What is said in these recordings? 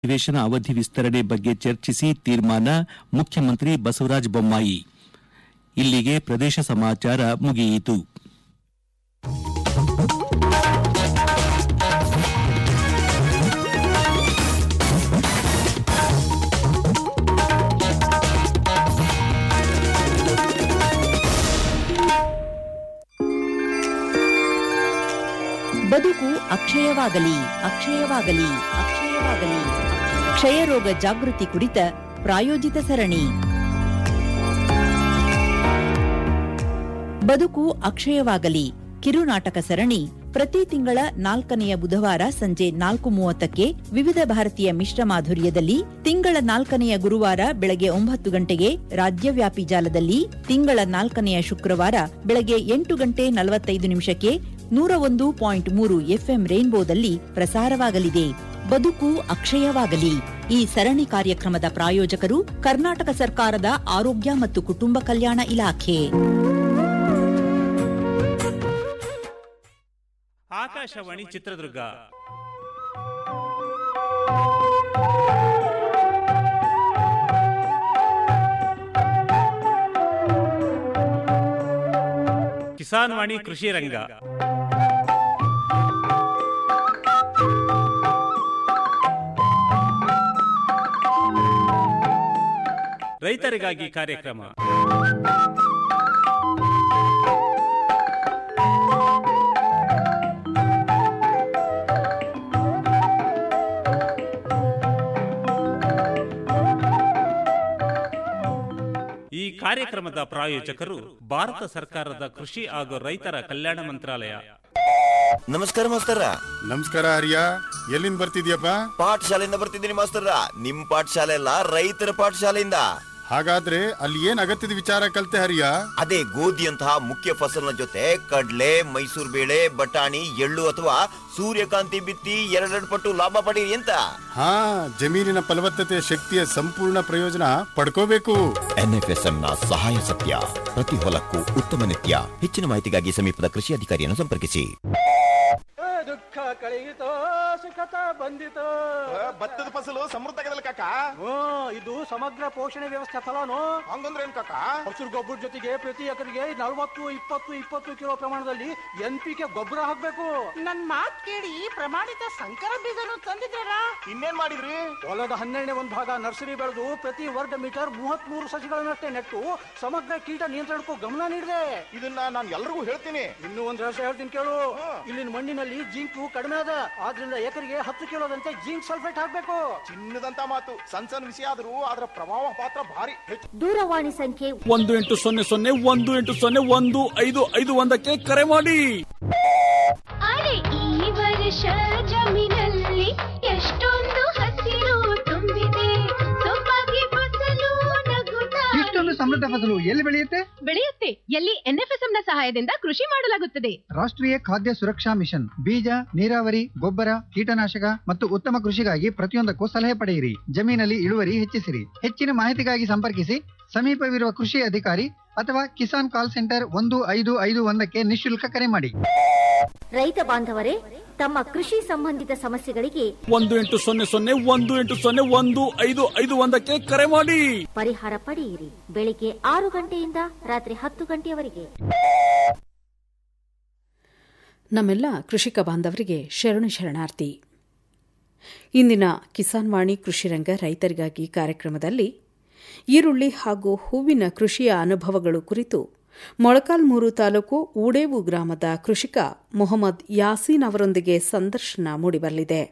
ಅಧಿವೇಶನ ಅವಧಿ ವಿಸ್ತರಣೆ ಬಗ್ಗೆ ಚರ್ಚಿಸಿ ತೀರ್ಮಾನ ಮುಖ್ಯಮಂತ್ರಿ ಬಸವರಾಜ ಬೊಮ್ಮಾಯಿ ಇಲ್ಲಿಗೆ ಪ್ರದೇಶ ಸಮಾಚಾರ ಮುಗಿಯಿತು ಬದುಕು ಅಕ್ಷಯವಾಗಲಿ ಅಕ್ಷಯವಾಗಲಿ ಅಕ್ಷಯವಾಗಲಿ ಕ್ಷಯರೋಗ ಜಾಗೃತಿ ಕುರಿತ ಪ್ರಾಯೋಜಿತ ಸರಣಿ ಬದುಕು ಅಕ್ಷಯವಾಗಲಿ ಕಿರುನಾಟಕ ಸರಣಿ ಪ್ರತಿ ತಿಂಗಳ ನಾಲ್ಕನೆಯ ಬುಧವಾರ ಸಂಜೆ ನಾಲ್ಕು ಮೂವತ್ತಕ್ಕೆ ವಿವಿಧ ಭಾರತೀಯ ಮಿಶ್ರ ಮಾಧುರ್ಯದಲ್ಲಿ ತಿಂಗಳ ನಾಲ್ಕನೆಯ ಗುರುವಾರ ಬೆಳಗ್ಗೆ ಒಂಬತ್ತು ಗಂಟೆಗೆ ರಾಜ್ಯವ್ಯಾಪಿ ಜಾಲದಲ್ಲಿ ತಿಂಗಳ ನಾಲ್ಕನೆಯ ಶುಕ್ರವಾರ ಬೆಳಗ್ಗೆ ಎಂಟು ಗಂಟೆ ನಲವತ್ತೈದು ನಿಮಿಷಕ್ಕೆ ನೂರ ಒಂದು ಪಾಯಿಂಟ್ ಮೂರು ಎಫ್ಎಂ ರೇನ್ಬೋದಲ್ಲಿ ಪ್ರಸಾರವಾಗಲಿದೆ ಬದುಕು ಅಕ್ಷಯವಾಗಲಿ ಈ ಸರಣಿ ಕಾರ್ಯಕ್ರಮದ ಪ್ರಾಯೋಜಕರು ಕರ್ನಾಟಕ ಸರ್ಕಾರದ ಆರೋಗ್ಯ ಮತ್ತು ಕುಟುಂಬ ಕಲ್ಯಾಣ ಇಲಾಖೆ ಆಕಾಶವಾಣಿ ಚಿತ್ರದುರ್ಗ ಕಿಸಾನ್ ವಾಣಿ ಕೃಷಿ ರಂಗ ರೈತರಿಗಾಗಿ ಕಾರ್ಯಕ್ರಮ ಈ ಕಾರ್ಯಕ್ರಮದ ಪ್ರಾಯೋಜಕರು ಭಾರತ ಸರ್ಕಾರದ ಕೃಷಿ ಹಾಗೂ ರೈತರ ಕಲ್ಯಾಣ ಮಂತ್ರಾಲಯ ನಮಸ್ಕಾರ ಮಾಸ್ತರ ನಮಸ್ಕಾರ ಹರಿಯ ಎಲ್ಲಿಂದ ಬರ್ತಿದ್ಯಪ್ಪ ಪಾಠಶಾಲೆಯಿಂದ ಬರ್ತಿದ್ದೀನಿ ಮಾಸ್ತರ ನಿಮ್ ಪಾಠಶಾಲೆ ಅಲ್ಲ ರೈತರ ಪಾಠಶಾಲೆಯಿಂದ ಹಾಗಾದ್ರೆ ಅಲ್ಲಿ ಏನ್ ಅಗತ್ಯದ ವಿಚಾರ ಕಲ್ತೆ ಹರಿಯ ಅದೇ ಗೋಧಿಯಂತಹ ಮುಖ್ಯ ಫಸಲಿನ ಜೊತೆ ಕಡ್ಲೆ ಮೈಸೂರು ಬೇಳೆ ಬಟಾಣಿ ಎಳ್ಳು ಅಥವಾ ಸೂರ್ಯಕಾಂತಿ ಬಿತ್ತಿ ಎರಡೆರಡು ಪಟ್ಟು ಲಾಭ ಪಡೀರಿ ಅಂತ ಹಾ ಜಮೀನಿನ ಫಲವತ್ತತೆ ಶಕ್ತಿಯ ಸಂಪೂರ್ಣ ಪ್ರಯೋಜನ ಪಡ್ಕೋಬೇಕು ಎನ್ಎಫ್ಎಸ್ಎಂ ನ ಸಹಾಯ ಸತ್ಯ ಪ್ರತಿ ಹೊಲಕ್ಕೂ ಉತ್ತಮ ನಿತ್ಯ ಹೆಚ್ಚಿನ ಮಾಹಿತಿಗಾಗಿ ಸಮೀಪದ ಕೃಷಿ ಅಧಿಕಾರಿಯನ್ನು ಸಂಪರ್ಕಿಸಿ ದುಃಖ ಕಳೆಯಿತೋ ಸುಖತ ಬಂದಿತೋ ಭತ್ತದ ಫಸಲು ಸಮೃದ್ಧ ಆಗದಲ್ಲ ಕಾಕ ಹ್ಮ್ ಇದು ಸಮಗ್ರ ಪೋಷಣೆ ವ್ಯವಸ್ಥೆ ಫಲನು ಹಂಗಂದ್ರೆ ಏನ್ ಕಾಕ ಹಸಿರು ಗೊಬ್ಬರ ಜೊತೆಗೆ ಪ್ರತಿ ಎಕರೆಗೆ ನಲವತ್ತು ಇಪ್ಪತ್ತು ಇಪ್ಪತ್ತು ಕಿಲೋ ಪ್ರಮಾಣದಲ್ಲಿ ಎನ್ ಪಿ ಕೆ ಗೊಬ್ಬರ ಹಾಕ್ಬೇಕು ನನ್ ಮಾತ್ ಕೇಳಿ ಪ್ರಮಾಣಿತ ಸಂಕರ ಬೀಜನು ತಂದಿದ್ದೀರಾ ಇನ್ನೇನ್ ಮಾಡಿದ್ರಿ ಹೊಲದ ಹನ್ನೆರಡನೇ ಒಂದು ಭಾಗ ನರ್ಸರಿ ಬೆಳೆದು ಪ್ರತಿ ವರ್ಗ ಮೀಟರ್ ಮೂವತ್ತ್ ಮೂರು ಸಸಿಗಳನ್ನಷ್ಟೇ ನೆಟ್ಟು ಸಮಗ್ರ ಕೀಟ ನಿಯಂತ್ರಣಕ್ಕೂ ಗಮನ ನೀಡಿದೆ ಇದನ್ನ ನಾನು ಎಲ್ರಿಗೂ ಹೇಳ್ತೀನಿ ಇನ್ನೂ ಒಂದು ರಹಸ್ಯ ಹೇಳ್ತೀನಿ ಕೇಳು ಇಲ್ಲಿನ ಮಣ್ಣಿನಲ್ಲಿ ಜಿಂಕು ಕಡಿಮೆ ಅದ ಆದ್ರಿಂದ ಎಕರೆಗೆ ಹತ್ತು ಕಿಲೋದಂತೆ ಜಿಂಕ್ ಸಲ್ಫೇಟ್ ಹಾಕ್ಬೇಕು ಚಿನ್ನದಂತ ಮಾತು ಸಣ್ಣ ಸಣ್ಣ ವಿಷಯ ಆದ್ರೂ ಅದರ ಪ್ರಭಾವ ಪಾತ್ರ ಭಾರಿ ಹೆಚ್ಚು ದೂರವಾಣಿ ಸಂಖ್ಯೆ ಒಂದು ಎಂಟು ಸೊನ್ನೆ ಸೊನ್ನೆ ಒಂದು ಎಂಟು ಸೊನ್ನೆ ಒಂದು ಐದು ಐದು ಒಂದಕ್ಕೆ ಕರೆ ಮಾಡಿ ಅರೆ ಈ ವರ್ಷ ಜಮೀನಲ್ಲಿ ಎಷ್ಟೊಂದು ಹಸಿರು ತುಂಬಿದೆ ಸೊಬಗೆ ಫಸಲು ನಗುತ್ತಾ ಇಷ್ಟೊಂದು ಸಮೃದ್ಧ ಫಸಲು ಎಲ್ಲಿ ಬೆಳೆಯುತ್ತೆ ಬೆಳೆಯುತ್ತೆ ಎಲ್ಲಿ ಎನ್ಎಫ್ಎಸ್ಎಂ ನ ಸಹಾಯದಿಂದ ಕೃಷಿ ಮಾಡಲಾಗುತ್ತದೆ ರಾಷ್ಟ್ರೀಯ ಖಾದ್ಯ ಸುರಕ್ಷಾ ಮಿಷನ್ ಬೀಜ ನೀರಾವರಿ ಗೊಬ್ಬರ ಕೀಟನಾಶಕ ಮತ್ತು ಉತ್ತಮ ಕೃಷಿಗಾಗಿ ಪ್ರತಿಯೊಂದಕ್ಕೂ ಸಲಹೆ ಪಡೆಯಿರಿ ಜಮೀನಲ್ಲಿ ಇಳುವರಿ ಹೆಚ್ಚಿಸಿರಿ ಹೆಚ್ಚಿನ ಮಾಹಿತಿಗಾಗಿ ಸಂಪರ್ಕಿಸಿ ಸಮೀಪವಿರುವ ಕೃಷಿ ಅಧಿಕಾರಿ ಅಥವಾ ಕಿಸಾನ್ ಕಾಲ್ ಸೆಂಟರ್ ಒಂದು ಐದು ಐದು ಒಂದಕ್ಕೆ ನಿಶುಲ್ಕ ಕರೆ ಮಾಡಿ ರೈತ ಬಾಂಧವರೇ ತಮ್ಮ ಕೃಷಿ ಸಂಬಂಧಿತ ಸಮಸ್ಯೆಗಳಿಗೆ ಒಂದು ಎಂಟು ಸೊನ್ನೆ ಸೊನ್ನೆ ಒಂದು ಎಂಟು ಸೊನ್ನೆ ಒಂದು ಐದು ಐದು ಒಂದಕ್ಕೆ ಕರೆ ಮಾಡಿ ಪರಿಹಾರ ಪಡೆಯಿರಿ ಬೆಳಿಗ್ಗೆ ಆರು ಗಂಟೆಯಿಂದ ರಾತ್ರಿ ಹತ್ತು ಗಂಟೆಯವರೆಗೆ ನಮ್ಮೆಲ್ಲ ಕೃಷಿಕ ಬಾಂಧವರಿಗೆ ಶರಣು ಶರಣಾರ್ಥಿ ಇಂದಿನ ಕಿಸಾನ್ ವಾಣಿ ಕೃಷಿರಂಗ ರೈತರಿಗಾಗಿ ಕಾರ್ಯಕ್ರಮದಲ್ಲಿ ಈರುಳ್ಳಿ ಹಾಗೂ ಹೂವಿನ ಕೃಷಿಯ ಅನುಭವಗಳು ಕುರಿತು ಮೊಳಕಾಲ್ಮೂರು ತಾಲೂಕು ಊಡೇವು ಗ್ರಾಮದ ಕೃಷಿಕ ಮೊಹಮ್ಮದ್ ಯಾಸೀನ್ ಅವರೊಂದಿಗೆ ಸಂದರ್ಶನ ಮೂಡಿಬರಲಿದೆ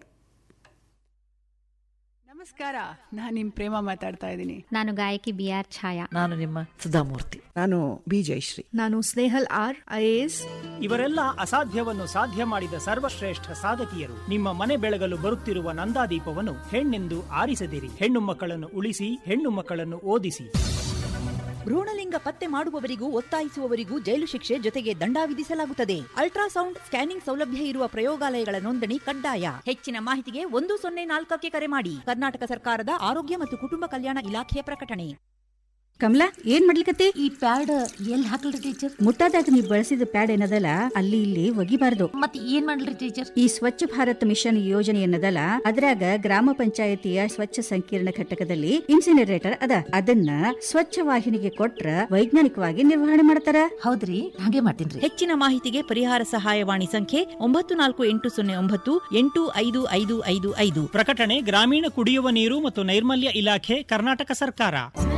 ನಮಸ್ಕಾರ ನಾನು ನಿಮ್ ಪ್ರೇಮ ಮಾತಾಡ್ತಾ ಇದ್ದೀನಿ ನಾನು ಗಾಯಕಿ ಬಿ ಆರ್ ಛಾಯಾ ನಾನು ನಿಮ್ಮ ಸುಧಾಮೂರ್ತಿ ನಾನು ಬಿ ಜಯಶ್ರೀ ನಾನು ಸ್ನೇಹಲ್ ಆರ್ ಐಎಎಸ್ ಇವರೆಲ್ಲ ಅಸಾಧ್ಯವನ್ನು ಸಾಧ್ಯ ಮಾಡಿದ ಸರ್ವಶ್ರೇಷ್ಠ ಸಾಧಕಿಯರು ನಿಮ್ಮ ಮನೆ ಬೆಳಗಲು ಬರುತ್ತಿರುವ ನಂದಾದೀಪವನ್ನು ಹೆಣ್ಣೆಂದು ಆರಿಸದಿರಿ ಹೆಣ್ಣು ಮಕ್ಕಳನ್ನು ಉಳಿಸಿ ಹೆಣ್ಣು ಮಕ್ಕಳನ್ನು ಓದಿಸಿ ಭ್ರೂಣಲಿಂಗ ಪತ್ತೆ ಮಾಡುವವರಿಗೂ ಒತ್ತಾಯಿಸುವವರಿಗೂ ಜೈಲು ಶಿಕ್ಷೆ ಜೊತೆಗೆ ದಂಡ ವಿಧಿಸಲಾಗುತ್ತದೆ ಅಲ್ಟ್ರಾಸೌಂಡ್ ಸ್ಕ್ಯಾನಿಂಗ್ ಸೌಲಭ್ಯ ಇರುವ ಪ್ರಯೋಗಾಲಯಗಳ ನೋಂದಣಿ ಕಡ್ಡಾಯ ಹೆಚ್ಚಿನ ಮಾಹಿತಿಗೆ ಒಂದು ಸೊನ್ನೆ ನಾಲ್ಕಕ್ಕೆ ಕರೆ ಮಾಡಿ ಕರ್ನಾಟಕ ಸರ್ಕಾರದ ಆರೋಗ್ಯ ಮತ್ತು ಕುಟುಂಬ ಕಲ್ಯಾಣ ಇಲಾಖೆಯ ಪ್ರಕಟಣೆ ಕಮಲಾ ಏನ್ ಮಾಡ್ಲಿಕತ್ತಿ ಈ ಪ್ಯಾಡ್ ಎಲ್ಲಿ ಹಾಕಲ್ರಿ ಟೀಚರ್ ಮುಟ್ಟಾದಾಗ ನೀವು ಬಳಸಿದ ಪ್ಯಾಡ್ ಏನದಲ್ಲ ಅಲ್ಲಿ ಇಲ್ಲಿ ಒಗಿಬಾರ್ದು ಮತ್ತೆ ಏನ್ ಮಾಡ್ಲಿ ಟೀಚರ್ ಈ ಸ್ವಚ್ಛ ಭಾರತ್ ಮಿಷನ್ ಯೋಜನೆ ಏನದಲ್ಲ ಅದ್ರಾಗ ಗ್ರಾಮ ಪಂಚಾಯತಿಯ ಸ್ವಚ್ಛ ಸಂಕೀರ್ಣ ಘಟಕದಲ್ಲಿ ಇನ್ಸಿನರೇಟರ್ ಅದ ಅದನ್ನ ಸ್ವಚ್ಛ ವಾಹಿನಿಗೆ ಕೊಟ್ರ ವೈಜ್ಞಾನಿಕವಾಗಿ ನಿರ್ವಹಣೆ ಮಾಡ್ತಾರ ಹೌದ್ರಿ ಹಾಗೆ ಮಾಡ್ತೀನಿ ಹೆಚ್ಚಿನ ಮಾಹಿತಿಗೆ ಪರಿಹಾರ ಸಹಾಯವಾಣಿ ಸಂಖ್ಯೆ ಒಂಬತ್ತು ನಾಲ್ಕು ಎಂಟು ಸೊನ್ನೆ ಒಂಬತ್ತು ಎಂಟು ಐದು ಐದು ಐದು ಐದು ಪ್ರಕಟಣೆ ಗ್ರಾಮೀಣ ಕುಡಿಯುವ ನೀರು ಮತ್ತು ನೈರ್ಮಲ್ಯ ಇಲಾಖೆ ಕರ್ನಾಟಕ ಸರ್ಕಾರ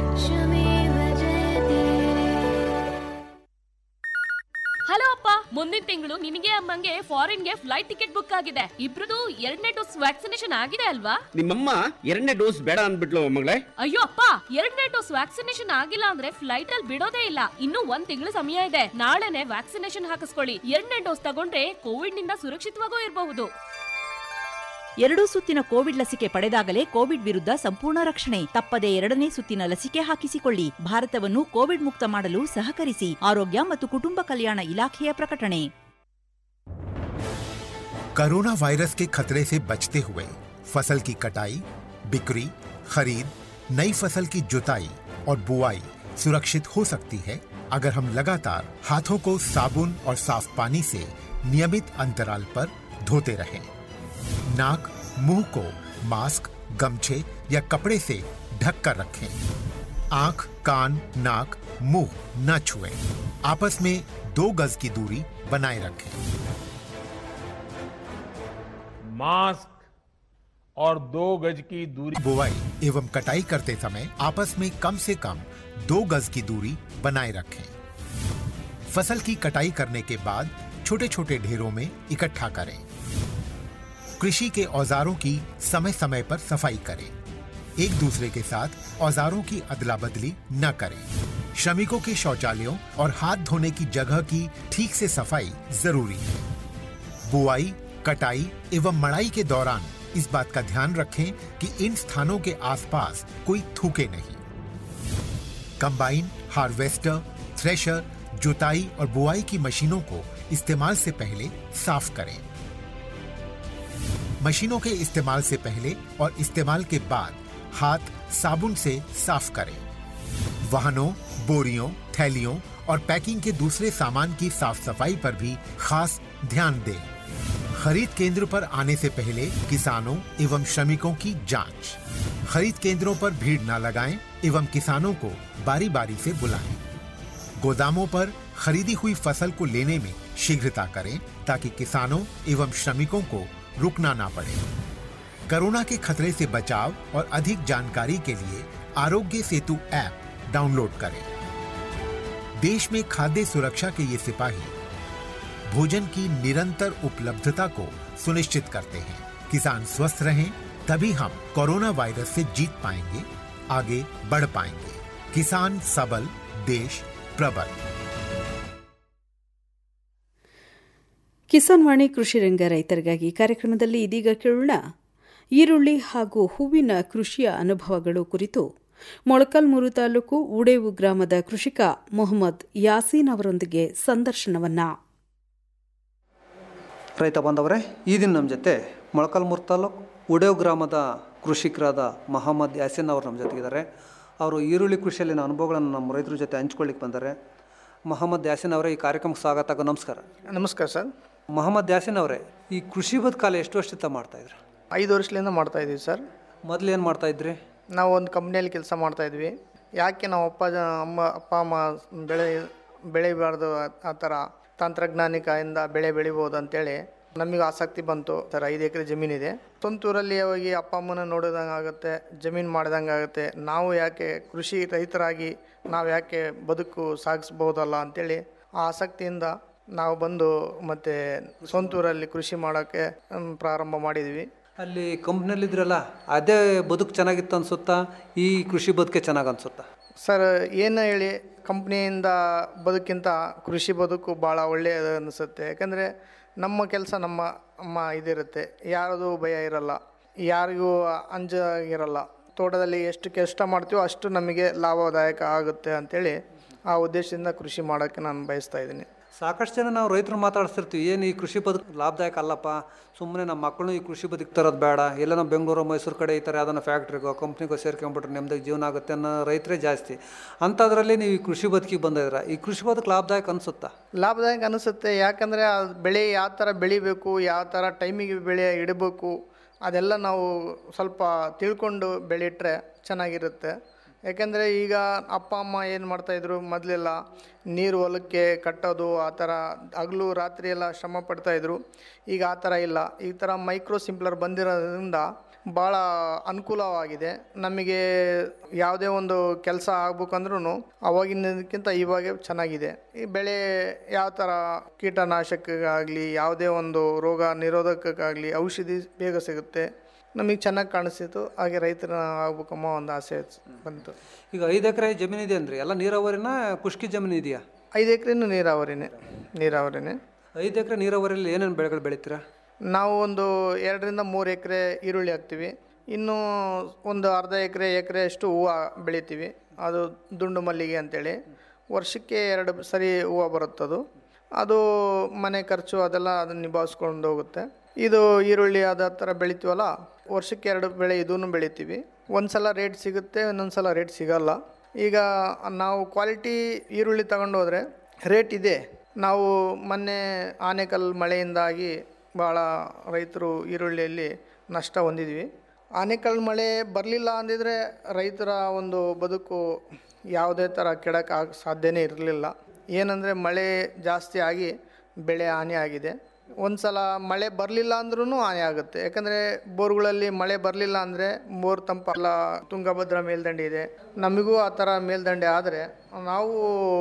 ಹಲೋ ಅಪ್ಪ ಮುಂದಿನ ತಿಂಗಳು ನಿನಗೆ ಅಮ್ಮಂಗೆ ಫಾರಿನ್ಗೆ ಫ್ಲೈಟ್ ಟಿಕೆಟ್ ಬುಕ್ ಆಗಿದೆ ಇಬ್ರದು ಎರಡನೇ ಡೋಸ್ ವ್ಯಾಕ್ಸಿನೇಷನ್ ಆಗಿದೆ ಅಲ್ವಾ ನಿಮ್ಮಮ್ಮ ಎರಡನೇ ಡೋಸ್ ಬೇಡ ಅಂದ್ಬಿಟ್ಲು ಮಗಳೇ ಅಯ್ಯೋ ಅಪ್ಪ ಎರಡನೇ ಡೋಸ್ ವ್ಯಾಕ್ಸಿನೇಷನ್ ಆಗಿಲ್ಲ ಅಂದ್ರೆ ಫ್ಲೈಟ್ ಅಲ್ಲಿ ಬಿಡೋದೇ ಇಲ್ಲ ಇನ್ನು ಒಂದ್ ತಿಂಗಳು ಸಮಯ ಇದೆ ನಾಳೆನೆ ವ್ಯಾಕ್ಸಿನೇಷನ್ ಹಾಕಿಸ್ಕೊಳ್ಳಿ ಎರಡನೇ ಡೋಸ್ ತಗೊಂಡ್ರೆ ಕೋವಿಡ್ ನಿಂದ ಸುರಕ್ಷಿತವಾಗೂ ಇರಬಹುದು ಎರಡೂ ಸುತ್ತಿನ ಕೋವಿಡ್ ಲಸಿಕೆ ಪಡೆದಾಗಲೇ ಕೋವಿಡ್ ವಿರುದ್ಧ ಸಂಪೂರ್ಣ ರಕ್ಷಣೆ ತಪ್ಪದೆ ಎರಡನೇ ಸುತ್ತಿನ ಲಸಿಕೆ ಹಾಕಿಸಿಕೊಳ್ಳಿ ಭಾರತವನ್ನು ಕೋವಿಡ್ ಮುಕ್ತ ಮಾಡಲು ಸಹಕರಿಸಿ ಆರೋಗ್ಯ ಮತ್ತು ಕುಟುಂಬ ಕಲ್ಯಾಣ ಇಲಾಖೆಯ ಪ್ರಕಟಣೆ कोरोना वायरस के खतरे से बचते हुए फसल की कटाई बिक्री खरीद नई फसल की जुताई और बुआई सुरक्षित हो सकती है अगर हम लगातार हाथों को साबुन और साफ पानी से नियमित अंतराल पर धोते रहें नाक मुंह को मास्क गमछे या कपड़े से ढक कर रखें आंख कान नाक मुंह न छुएं आपस में दो गज की दूरी बनाए रखें मास्क और दो गज की दूरी बुआई एवं कटाई करते समय आपस में कम से कम दो गज की दूरी बनाए रखें फसल की कटाई करने के बाद छोटे छोटे ढेरों में इकट्ठा करें कृषि के औजारों की समय समय पर सफाई करें एक दूसरे के साथ औजारों की अदला बदली न करें श्रमिकों के शौचालयों और हाथ धोने की जगह की ठीक से सफाई जरूरी है बुआई कटाई एवं मड़ाई के दौरान इस बात का ध्यान रखें कि इन स्थानों के आसपास कोई थूके नहीं कंबाइन हार्वेस्टर थ्रेशर जुताई और बुआई की मशीनों को इस्तेमाल से पहले साफ करें मशीनों के इस्तेमाल से पहले और इस्तेमाल के बाद हाथ साबुन से साफ करें वाहनों बोरियों थैलियों और पैकिंग के दूसरे सामान की साफ सफाई पर भी खास ध्यान दें खरीद केंद्र पर आने से पहले किसानों एवं श्रमिकों की जांच खरीद केंद्रों पर भीड़ न लगाएं एवं किसानों को बारी बारी से बुलाएं गोदामों पर खरीदी हुई फसल को लेने में शीघ्रता करें ताकि किसानों एवं श्रमिकों को रुकना ना पड़े कोरोना के खतरे से बचाव और अधिक जानकारी के लिए आरोग्य सेतु ऐप डाउनलोड करें देश में खाद्य सुरक्षा के ये सिपाही भोजन की निरंतर उपलब्धता को सुनिश्चित करते हैं किसान स्वस्थ रहें तभी हम कोरोना वायरस से जीत पाएंगे आगे बढ़ पाएंगे किसान सबल देश प्रबल ಕಿಸಾನ್ ವಾಣಿ ಕೃಷಿ ರಂಗ ರೈತರಿಗಾಗಿ ಕಾರ್ಯಕ್ರಮದಲ್ಲಿ ಇದೀಗ ಕೇಳೋಣ ಈರುಳ್ಳಿ ಹಾಗೂ ಹೂವಿನ ಕೃಷಿಯ ಅನುಭವಗಳು ಕುರಿತು ಮೊಳಕಲ್ಮೂರು ತಾಲೂಕು ಉಡೇವು ಗ್ರಾಮದ ಕೃಷಿಕ ಮೊಹಮ್ಮದ್ ಯಾಸೀನ್ ಅವರೊಂದಿಗೆ ಸಂದರ್ಶನವನ್ನ ರೈತ ಬಾಂಧವರೇ ಈ ದಿನ ನಮ್ಮ ಜೊತೆ ಮೊಳಕಲ್ಮೂರು ತಾಲೂಕು ಉಡೇವ್ ಗ್ರಾಮದ ಕೃಷಿಕರಾದ ಮಹಮ್ಮದ್ ಯಾಸಿನ್ ಅವರು ನಮ್ಮ ಜೊತೆಗಿದ್ದಾರೆ ಅವರು ಈರುಳ್ಳಿ ಕೃಷಿಯಲ್ಲಿನ ಅನುಭವಗಳನ್ನು ನಮ್ಮ ರೈತರ ಜೊತೆ ಹಂಚ್ಕೊಳ್ಳಿಕ್ಕೆ ಬಂದ್ದಾರೆ ಮೊಹಮ್ಮದ್ ಯಾಸಿನ್ ಅವರೇ ಈ ಕಾರ್ಯಕ್ರಮಕ್ಕೆ ಸ್ವಾಗತ ಹಾಗೂ ನಮಸ್ಕಾರ ನಮಸ್ಕಾರ ಸರ್ ಮೊಹಮ್ಮದ್ ಯಾಸಿನ್ ಅವರೇ ಈ ಕೃಷಿ ಬದುಕಾಲ ಎಷ್ಟು ವರ್ಷದಿಂದ ಮಾಡ್ತಾ ಇದ್ರಿ ಐದು ವರ್ಷದಿಂದ ಮಾಡ್ತಾ ಇದ್ದೀವಿ ಸರ್ ಮೊದಲು ಏನು ಮಾಡ್ತಾ ಇದ್ರಿ ನಾವು ಒಂದು ಕಂಪ್ನಿಯಲ್ಲಿ ಕೆಲಸ ಮಾಡ್ತಾ ಇದ್ವಿ ಯಾಕೆ ನಾವು ಅಪ್ಪ ಜ ಅಮ್ಮ ಅಪ್ಪ ಅಮ್ಮ ಬೆಳೆ ಬೆಳಿಬಾರ್ದು ಆ- ಆ ಥರ ತಂತ್ರಜ್ಞಾನಿಕೆಯಿಂದ ಬೆಳೆ ಬೆಳಿಬೋದು ಅಂತೇಳಿ ನಮಗೆ ಆಸಕ್ತಿ ಬಂತು ಸರ್ ಐದು ಎಕರೆ ಜಮೀನಿದೆ ಸ್ವಂತೂರಲ್ಲಿ ಹೋಗಿ ಅಪ್ಪ ಅಮ್ಮನ ನೋಡಿದಂಗೆ ಆಗುತ್ತೆ ಜಮೀನು ಮಾಡಿದಂಗೆ ಆಗುತ್ತೆ ನಾವು ಯಾಕೆ ಕೃಷಿ ರೈತರಾಗಿ ನಾವು ಯಾಕೆ ಬದುಕು ಸಾಗಿಸ್ಬೋದಲ್ಲ ಅಂತೇಳಿ ಆ ಆಸಕ್ತಿಯಿಂದ ನಾವು ಬಂದು ಮತ್ತೆ ಸ್ವಂತೂರಲ್ಲಿ ಕೃಷಿ ಮಾಡೋಕ್ಕೆ ಹ್ಮ್, ಪ್ರಾರಂಭ ಮಾಡಿದ್ವಿ ಅಲ್ಲಿ ಕಂಪ್ನಿಯಲ್ಲಿದ್ರಲ್ಲ ಅದೇ ಬದುಕು ಚೆನ್ನಾಗಿತ್ತು ಅನ್ಸುತ್ತಾ ಈ ಕೃಷಿ ಬದುಕೆ ಚೆನ್ನಾಗಿ ಅನ್ಸುತ್ತಾ ಸರ್ ಏನು ಹೇಳಿ ಕಂಪ್ನಿಯಿಂದ ಬದುಕಿಂತ ಕೃಷಿ ಬದುಕು ಭಾಳ ಒಳ್ಳೆಯದು ಅನಿಸುತ್ತೆ ಯಾಕಂದರೆ ನಮ್ಮ ಕೆಲಸ ನಮ್ಮ ಅಮ್ಮ ಇದಿರುತ್ತೆ ಯಾರದು ಭಯ ಇರಲ್ಲ ಯಾರಿಗೂ ಅಂಜ ಇರಲ್ಲ ತೋಟದಲ್ಲಿ ಎಷ್ಟು ಕಷ್ಟ ಮಾಡ್ತೀವೋ ಅಷ್ಟು ನಮಗೆ ಲಾಭದಾಯಕ ಆಗುತ್ತೆ ಅಂತೇಳಿ ಆ ಉದ್ದೇಶದಿಂದ ಕೃಷಿ ಮಾಡೋಕ್ಕೆ ನಾನು ಬಯಸ್ತಾ ಇದ್ದೀನಿ ಸಾಕಷ್ಟು ಜನ ನಾವು ರೈತರು ಮಾತಾಡಿಸ್ತಿರ್ತೀವಿ ಏನು ಈ ಕೃಷಿ ಬದುಕು ಲಾಭದಾಯಕ ಅಲ್ಲಪ್ಪ ಸುಮ್ಮನೆ ನಮ್ಮ ಮಕ್ಕಳು ಈ ಕೃಷಿ ಬದುಕು ತರೋದು ಬೇಡ ಎಲ್ಲ ನಮ್ಮ ಬೆಂಗಳೂರು ಮೈಸೂರು ಕಡೆ ಈ ಥರ ಯಾವ್ದನ್ನ ಫ್ಯಾಕ್ಟ್ರಿಗೋ ಕಂಪ್ನಿಗೋ ಸೇರ್ಕೊಂಡ್ಬಿಟ್ರೆ ನೆಮ್ಮದಿಗೆ ಜೀವನ ಆಗುತ್ತೆ ಅನ್ನೋ ರೈತರೇ ಜಾಸ್ತಿ ಅಂಥದ್ರಲ್ಲಿ ನೀವು ಈ ಕೃಷಿ ಬದುಕಿಗೆ ಬಂದಿದ್ದೀರ ಈ ಕೃಷಿ ಬದುಕು ಲಾಭದಾಯಕ ಅನಿಸುತ್ತಾ ಲಾಭದಾಯಕ ಅನಿಸುತ್ತೆ ಯಾಕಂದರೆ ಆ ಬೆಳೆ ಯಾವ ಥರ ಬೆಳಿಬೇಕು ಯಾವ ಥರ ಟೈಮಿಗೆ ಬೆಳೆ ಇಡಬೇಕು ಅದೆಲ್ಲ ನಾವು ಸ್ವಲ್ಪ ತಿಳ್ಕೊಂಡು ಬೆಳೆಯಿಟ್ರೆ ಚೆನ್ನಾಗಿರುತ್ತೆ ಯಾಕೆಂದರೆ ಈಗ ಅಪ್ಪ ಅಮ್ಮ ಏನು ಮಾಡ್ತಾಯಿದ್ರು ಮೊದಲೆಲ್ಲ ನೀರು ಹೊಲಕ್ಕೆ ಕಟ್ಟೋದು ಆ ಥರ ಹಗಲು ರಾತ್ರಿ ಎಲ್ಲ ಶ್ರಮ ಪಡ್ತಾಯಿದ್ರು ಈಗ ಆ ಥರ ಇಲ್ಲ ಈ ಥರ ಮೈಕ್ರೋ ಸಿಂಪ್ಲರ್ ಬಂದಿರೋದ್ರಿಂದ ಭಾಳ ಅನುಕೂಲವಾಗಿದೆ ನಮಗೆ ಯಾವುದೇ ಒಂದು ಕೆಲಸ ಆಗ್ಬೇಕಂದ್ರೂ ಅವಾಗಿನದಕ್ಕಿಂತ ಇವಾಗ ಚೆನ್ನಾಗಿದೆ ಈ ಬೆಳೆ ಯಾವ ಥರ ಕೀಟನಾಶಕಕ್ಕಾಗಲಿ ಯಾವುದೇ ಒಂದು ರೋಗ ನಿರೋಧಕಕ್ಕಾಗಲಿ ಔಷಧಿ ಬೇಗ ಸಿಗುತ್ತೆ ನಮಗೆ ಚೆನ್ನಾಗಿ ಕಾಣಿಸ್ತಿತ್ತು ಹಾಗೆ ರೈತರ ಆಗ್ಬೇಕಮ್ಮ ಒಂದು ಆಸೆ ಬಂತು ಈಗ ಐದು ಎಕರೆ ಜಮೀನು ಇದೆ ಅಂದರೆ ಎಲ್ಲ ನೀರಾವರಿನ ಖುಷ್ಕಿ ಜಮೀನು ಇದೆಯಾ ಐದು ಎಕರೆನೂ ನೀರಾವರಿನೇ ನೀರಾವರಿನೇ ಐದು ಎಕರೆ ನೀರಾವರಿಯಲ್ಲಿ ಏನೇನು ಬೆಳೆಗಳು ಬೆಳಿತೀರಾ ನಾವು ಒಂದು ಎರಡರಿಂದ ಮೂರು ಎಕರೆ ಈರುಳ್ಳಿ ಹಾಕ್ತೀವಿ ಇನ್ನು ಒಂದು ಅರ್ಧ ಎಕರೆ ಎಕರೆ ಅಷ್ಟು ಹೂವು ಬೆಳಿತೀವಿ ಅದು ದುಂಡು ಮಲ್ಲಿಗೆ ಅಂತೇಳಿ ವರ್ಷಕ್ಕೆ ಎರಡು ಸರಿ ಹೂವು ಬರುತ್ತದು ಅದು ಮನೆ ಖರ್ಚು ಅದೆಲ್ಲ ಅದನ್ನು ನಿಭಾಯಿಸ್ಕೊಂಡು ಹೋಗುತ್ತೆ ಇದು ಈರುಳ್ಳಿ ಅದ ಥರ ಬೆಳಿತೀವಲ್ಲ ವರ್ಷಕ್ಕೆ ಎರಡು ಬೆಳೆ ಇದನ್ನು ಬೆಳಿತೀವಿ ಒಂದು ಸಲ ರೇಟ್ ಸಿಗುತ್ತೆ ಇನ್ನೊಂದು ಸಲ ರೇಟ್ ಸಿಗಲ್ಲ ಈಗ ನಾವು ಕ್ವಾಲಿಟಿ ಈರುಳ್ಳಿ ತಗೊಂಡು ಹೋದರೆ ರೇಟ್ ಇದೆ ನಾವು ಮೊನ್ನೆ ಆನೆಕಲ್ ಮಳೆಯಿಂದಾಗಿ ಭಾಳ ರೈತರು ಈರುಳ್ಳಿಯಲ್ಲಿ ನಷ್ಟ ಹೊಂದಿದ್ವಿ ಆನೆಕಲ್ ಮಳೆ ಬರಲಿಲ್ಲ ಅಂದಿದ್ರೆ ರೈತರ ಒಂದು ಬದುಕು ಯಾವುದೇ ಥರ ಕೆಡಕ್ಕೆ ಆಗ ಸಾಧ್ಯನೇ ಇರಲಿಲ್ಲ ಏನಂದರೆ ಮಳೆ ಜಾಸ್ತಿ ಆಗಿ ಬೆಳೆ ಹಾನಿ ಆಗಿದೆ ಒಂದು ಸಲ ಮಳೆ ಬರಲಿಲ್ಲ ಅಂದ್ರೂ ಹಾನಿ ಆಗುತ್ತೆ ಯಾಕಂದರೆ ಬೋರ್ಗಳಲ್ಲಿ ಮಳೆ ಬರಲಿಲ್ಲ ಅಂದರೆ ಬೋರ್ ತಂಪಲ್ಲ ತುಂಗಭದ್ರಾ ಮೇಲ್ದಂಡೆ ಇದೆ ನಮಗೂ ಆ ಥರ ಮೇಲ್ದಂಡೆ ಆದರೆ ನಾವು